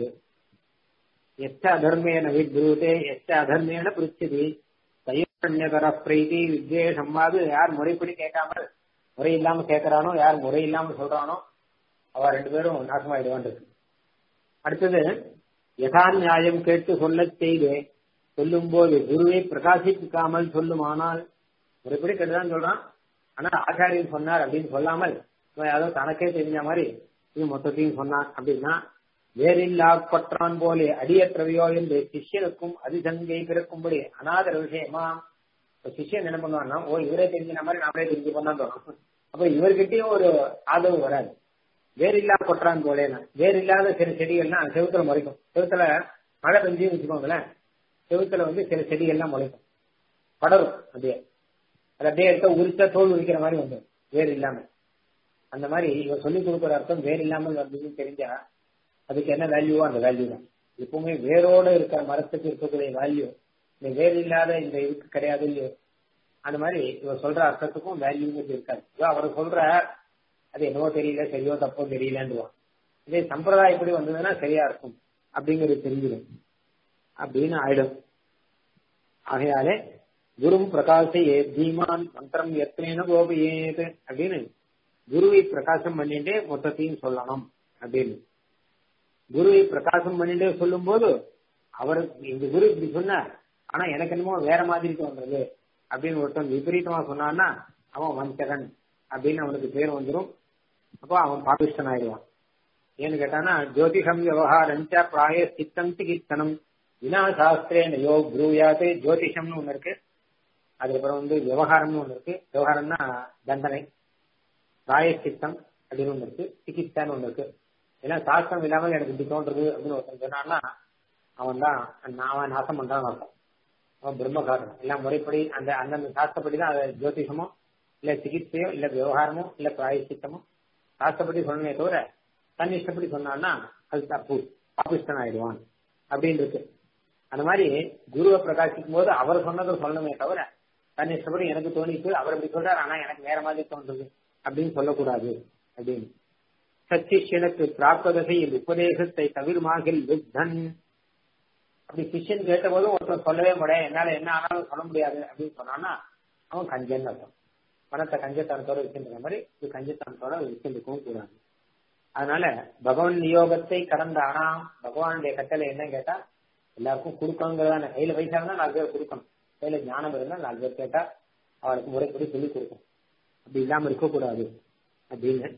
எச்ச அதர்மேன வித்ரூதே எச்ச அதர்மேன பிரிச்சதி தையண்யகர பிரீதி வித்வேஷம் அது யார் முறைப்படி கேட்காமல் முறை இல்லாம கேட்கறானோ யார் முறை இல்லாம சொல்றானோ அவ ரெண்டு பேரும் நாசமாயிடுவான் இருக்கு அடுத்தது யதா நியாயம் கேட்டு சொல்ல செய்து சொல்லும் போது குருவை பிரகாசிக்காமல் சொல்லுமானால் முறைப்படி கேட்டுதான் சொல்றான் ஆனா ஆச்சாரியன் சொன்னார் அப்படின்னு சொல்லாமல் ஏதோ தனக்கே தெரிஞ்ச மாதிரி இது மொத்தத்தையும் சொன்னான் அப்படின்னா வேறில்லா பற்றான் போலே அடியற்றவையோ என்று சிஷ்யனுக்கும் அதிசங்கை பிறக்கும்படி அநாதர விஷயமா சிஷ்யன் என்ன பண்ணுவான்னா ஓ இவரே தெரிஞ்சின மாதிரி நாமளே தெரிஞ்சு பண்ணான் தோணும் அப்ப இவர்கிட்டயும் ஒரு ஆதரவு வராது வேறில்லா கொற்றான் போலேனா வேறு இல்லாத சில செடிகள்னா செவுத்துல முளைக்கும் செவுத்துல மழை பெஞ்சு வச்சுக்கோங்களேன் செவுத்துல வந்து சில செடிகள்லாம் முளைக்கும் படரும் அப்படியே அது அப்படியே எடுத்த உரிச்சா தோல் உரிக்கிற மாதிரி வந்துடும் வேறு இல்லாம அந்த மாதிரி இவன் சொல்லி கொடுக்குற அர்த்தம் வேறு இல்லாமல் வந்ததுன்னு தெரிஞ்சா அதுக்கு என்ன வேல்யூவோ அந்த வேல்யூ தான் எப்பவுமே வேரோட இருக்கிற மரத்துக்கு இருக்கக்கூடிய வேல்யூ இந்த வேறு இல்லாத இந்த இதுக்கு கிடையாது இல்லையோ அந்த மாதிரி இவன் சொல்ற அர்த்தத்துக்கும் வேல்யூங்கிறது இருக்காது அவர் சொல்ற அது என்னவோ தெரியல சரியோ தப்போ தெரியலன்றுவான் இதே சம்பிரதாயப்படி வந்ததுன்னா சரியா இருக்கும் அப்படிங்கிறது தெரிஞ்சிடும் அப்படின்னு ஆயிடும் ஆகையாலே குரும் பிரகாசையே தீமான் மந்திரம் எத்தனை கோபியேது அப்படின்னு குருவை பிரகாசம் பண்ணிட்டே மொத்தத்தையும் சொல்லணும் அப்படின்னு குருவை பிரகாசம் பண்ணிட்டே சொல்லும் போது அவர் இந்த குரு இப்படி சொன்னார் ஆனா எனக்கு என்னமோ வேற மாதிரி தோன்றது அப்படின்னு ஒருத்தன் விபரீதமா சொன்னான்னா அவன் வஞ்சகன் அப்படின்னு அவனுக்கு பேர் வந்துடும் அப்போ அவன் பாபிஷ்டன் ஆயிடுவான் ஏன்னு கேட்டானா ஜோதிஷம் விவகாரம் பிராய சித்தம் சிகித்தனம் வினா சாஸ்திரேன யோ ப்ரூயாத்து ஜோதிஷம்னு ஒண்ணு இருக்கு அதுக்கப்புறம் வந்து விவகாரம்னு ஒண்ணு இருக்கு விவகாரம்னா தண்டனை பிராயச்சித்தம் அப்படின்னு ஒண்ணு இருக்கு சிகிச்சான்னு ஒண்ணு இருக்கு ஏன்னா சாஸ்திரம் இல்லாமல் எனக்கு இப்படி தோன்றது அப்படின்னு ஒருத்தன் சொன்னான்னா அவன் தான் அவன் நாசம் பண்றான்னு அர்த்தம் அவன் பிரம்மகாரன் எல்லாம் முறைப்படி அந்த அந்தந்த சாஸ்திரப்படி தான் அதை ஜோதிஷமோ இல்ல சிகிச்சையோ இல்ல விவகாரமோ இல்ல பிராயசித்தமோ சாஸ்திரப்படி சொல்லணுமே தவிர தன் இஷ்டப்படி சொன்னான்னா அது தப்பு பாபிஷ்டன் ஆயிடுவான் அப்படின்னு இருக்கு அந்த மாதிரி குருவை பிரகாசிக்கும் போது அவர் சொன்னதை சொல்லணுமே தவிர தன் இஷ்டப்படி எனக்கு தோணிட்டு அவர் அப்படி சொல்றாரு ஆனா எனக்கு வேற மாதிரி தோன்றுது அப்படின்னு சொல்லக்கூடாது அப்படின்னு சச்சிஷனுக்கு பிராப்ததசை உபதேசத்தை தவிர்மாகில் வித்தன் அப்படி சிஷ்யன் கேட்ட போதும் ஒருத்தர் சொல்லவே முடியாது என்னால என்ன ஆனாலும் சொல்ல முடியாது அப்படின்னு சொன்னான்னா அவன் கஞ்சன் அர்த்தம் பணத்தை கஞ்சத்தனத்தோட வச்சிருக்கிற மாதிரி இது கஞ்சத்தனத்தோட வச்சிருக்கவும் கூடாது அதனால பகவான் நியோகத்தை கடந்த ஆனா பகவானுடைய கட்டளை என்ன கேட்டா எல்லாருக்கும் கொடுக்கணுங்கிறதான கையில பைசா இருந்தா நாலு பேர் கொடுக்கணும் கையில ஞானம் இருந்தா நாலு பேர் கேட்டா அவளுக்கு முறைப்படி சொல்லிக் கொடுக்கணும் அப்படி இல்லாம இருக்கக்கூடாது அப்படின்னு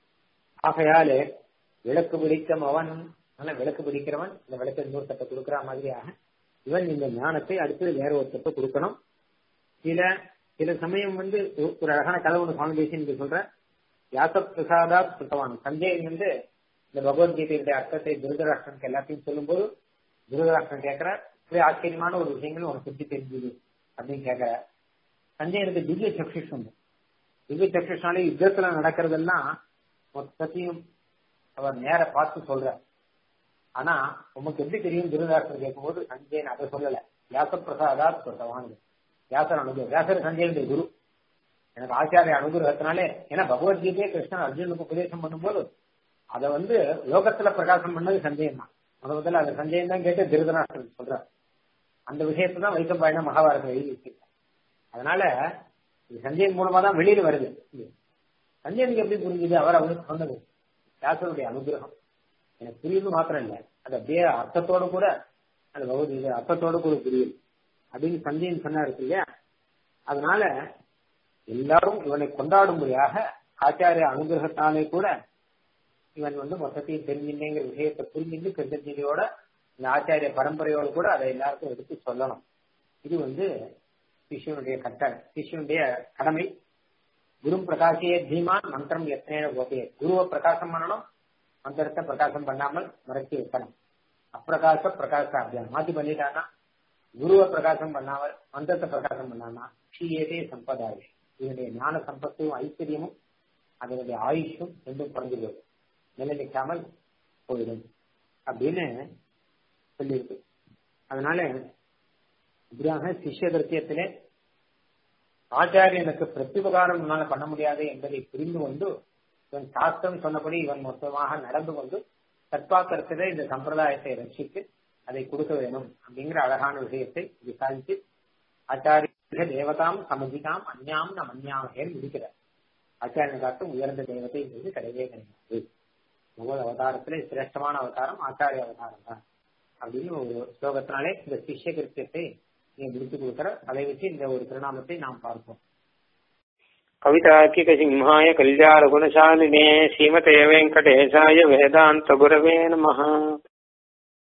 ஆகையாலே விளக்கு பிடிக்கும் அவன் ஆனா விளக்கு பிடிக்கிறவன் இந்த விளக்கு இன்னொருத்தட்ட கொடுக்கிற மாதிரியாக இவன் இந்த ஞானத்தை அடுத்து வேற ஒருத்தட்ட கொடுக்கணும் சில சில சமயம் வந்து ஒரு அழகான கதை ஒன்று சுவாமி தேசியன் சொல்ற யாச பிரசாதா சுத்தவான் சஞ்சயன் வந்து இந்த பகவத்கீதையுடைய அர்த்தத்தை திருதராஷ்டிரனுக்கு எல்லாத்தையும் சொல்லும்போது திருதராஷ்டிரன் கேட்கிறார் இப்படி ஆச்சரியமான ஒரு விஷயங்கள் உனக்கு சுற்றி தெரிஞ்சுது அப்படின்னு கேட்கிறார் சஞ்சயனுக்கு திவ்ய சக்ஷிஷ் உண்டு திவ்ய சக்ஷிஷ்னாலே யுத்தத்துல நடக்கிறதெல்லாம் மொத்தத்தையும் அவர் நேர பார்த்து சொல்றார் ஆனா உமக்கு எப்படி தெரியும் திருதராஷ்டிரன் கேட்கும்போது சஞ்சயன் அதை சொல்லல வியாச பிரசாதா சுத்தவான் வியாசர் அனுகிரகம் வியாசர் சஞ்சயனுடைய குரு எனக்கு ஆச்சாரிய அனுகிரகத்தினாலே ஏன்னா பகவத்கீதையை கிருஷ்ணன் அர்ஜுனுக்கு உபதேசம் பண்ணும்போது அதை வந்து லோகத்துல பிரகாசம் பண்ணது சஞ்சயன் தான் முத முதல்ல அந்த சஞ்சயன் தான் கேட்டு திருதராஷ்டிரன் சொல்றார் அந்த விஷயத்தை தான் வைக்கம்பாயினா மகாபாரதம் எழுதி வச்சிருக்கேன் அதனால இது சஞ்சயன் மூலமா தான் வெளியில வருது சஞ்சயனுக்கு எப்படி புரிஞ்சுது அவர் அவனுக்கு சொன்னது வியாசருடைய அனுகிரகம் எனக்கு புரியுது மாத்திரம் இல்ல அது அப்படியே அர்த்தத்தோடு கூட அந்த பகவத்கீதை அர்த்தத்தோடு கூட புரியுது அப்படின்னு சஞ்சயன் சொன்னாரு இல்லையா அதனால எல்லாரும் இவனை கொண்டாடும்படியாக ஆச்சாரிய அனுகிரகத்தாலே கூட இவன் வந்து மொத்தத்தையும் தெரிஞ்சில்லைங்கிற விஷயத்தை புரிஞ்சுட்டு கிருத்தஜியோட இந்த ஆச்சாரிய பரம்பரையோடு கூட அதை எல்லாருக்கும் எடுத்து சொல்லணும் இது வந்து சிஷியனுடைய கட்டளை சிஷியனுடைய கடமை குரு பிரகாசியே தீமான் மந்திரம் எத்தனை கோபையே குருவை பிரகாசம் பண்ணணும் மந்திரத்தை பிரகாசம் பண்ணாமல் மறைச்சி வைக்கணும் அப்பிரகாச பிரகாச அபியான் மாத்தி பண்ணிட்டான்னா குருவை பிரகாசம் பண்ணாமல் மந்திரத்தை பிரகாசம் பண்ணானா க்ஷீயதே சம்பதாவே இதனுடைய ஞான சம்பத்தும் ஐஸ்வர்யமும் அதனுடைய ஆயுஷும் ரெண்டும் குறைஞ்சு போயிடும் நிலை நிற்காமல் போயிடும் அப்படின்னு சொல்லியிருக்கு அதனால இப்படியாக சிஷ்ய கிருத்தியத்திலே ஆச்சாரியனுக்கு பிரத்யுபகாரம் உன்னால பண்ண முடியாது என்பதை புரிந்து கொண்டு இவன் சாஸ்திரம் சொன்னபடி இவன் மொத்தமாக நடந்து கொண்டு தற்பாத்திரத்திலே இந்த சம்பிரதாயத்தை ரட்சித்து அதை கொடுக்க வேணும் அப்படிங்கிற அழகான விஷயத்தை விசாரித்து ஆச்சாரிய தேவதாம் சமதிதாம் அந்யாம் நம் அந்யாமகேன் முடிக்கிறார் ஆச்சாரியன் காட்டும் உயர்ந்த தெய்வத்தை என்பது கிடையவே கிடையாது ஒவ்வொரு அவதாரத்திலே சிரேஷ்டமான அவதாரம் ஆச்சாரிய அவதாரம் தான் அப்படின்னு ஒரு ஸ்லோகத்தினாலே இந்த சிஷ்ய கிருத்தியத்தை நீ முடித்து கொடுக்கிற அதை வச்சு இந்த ஒரு திருநாமத்தை நாம் பார்ப்போம் कवितार्किकसिंहाय कल्याणगुणशालिने श्रीमते वेङ्कटेशाय वेदान्तगुरवे नमः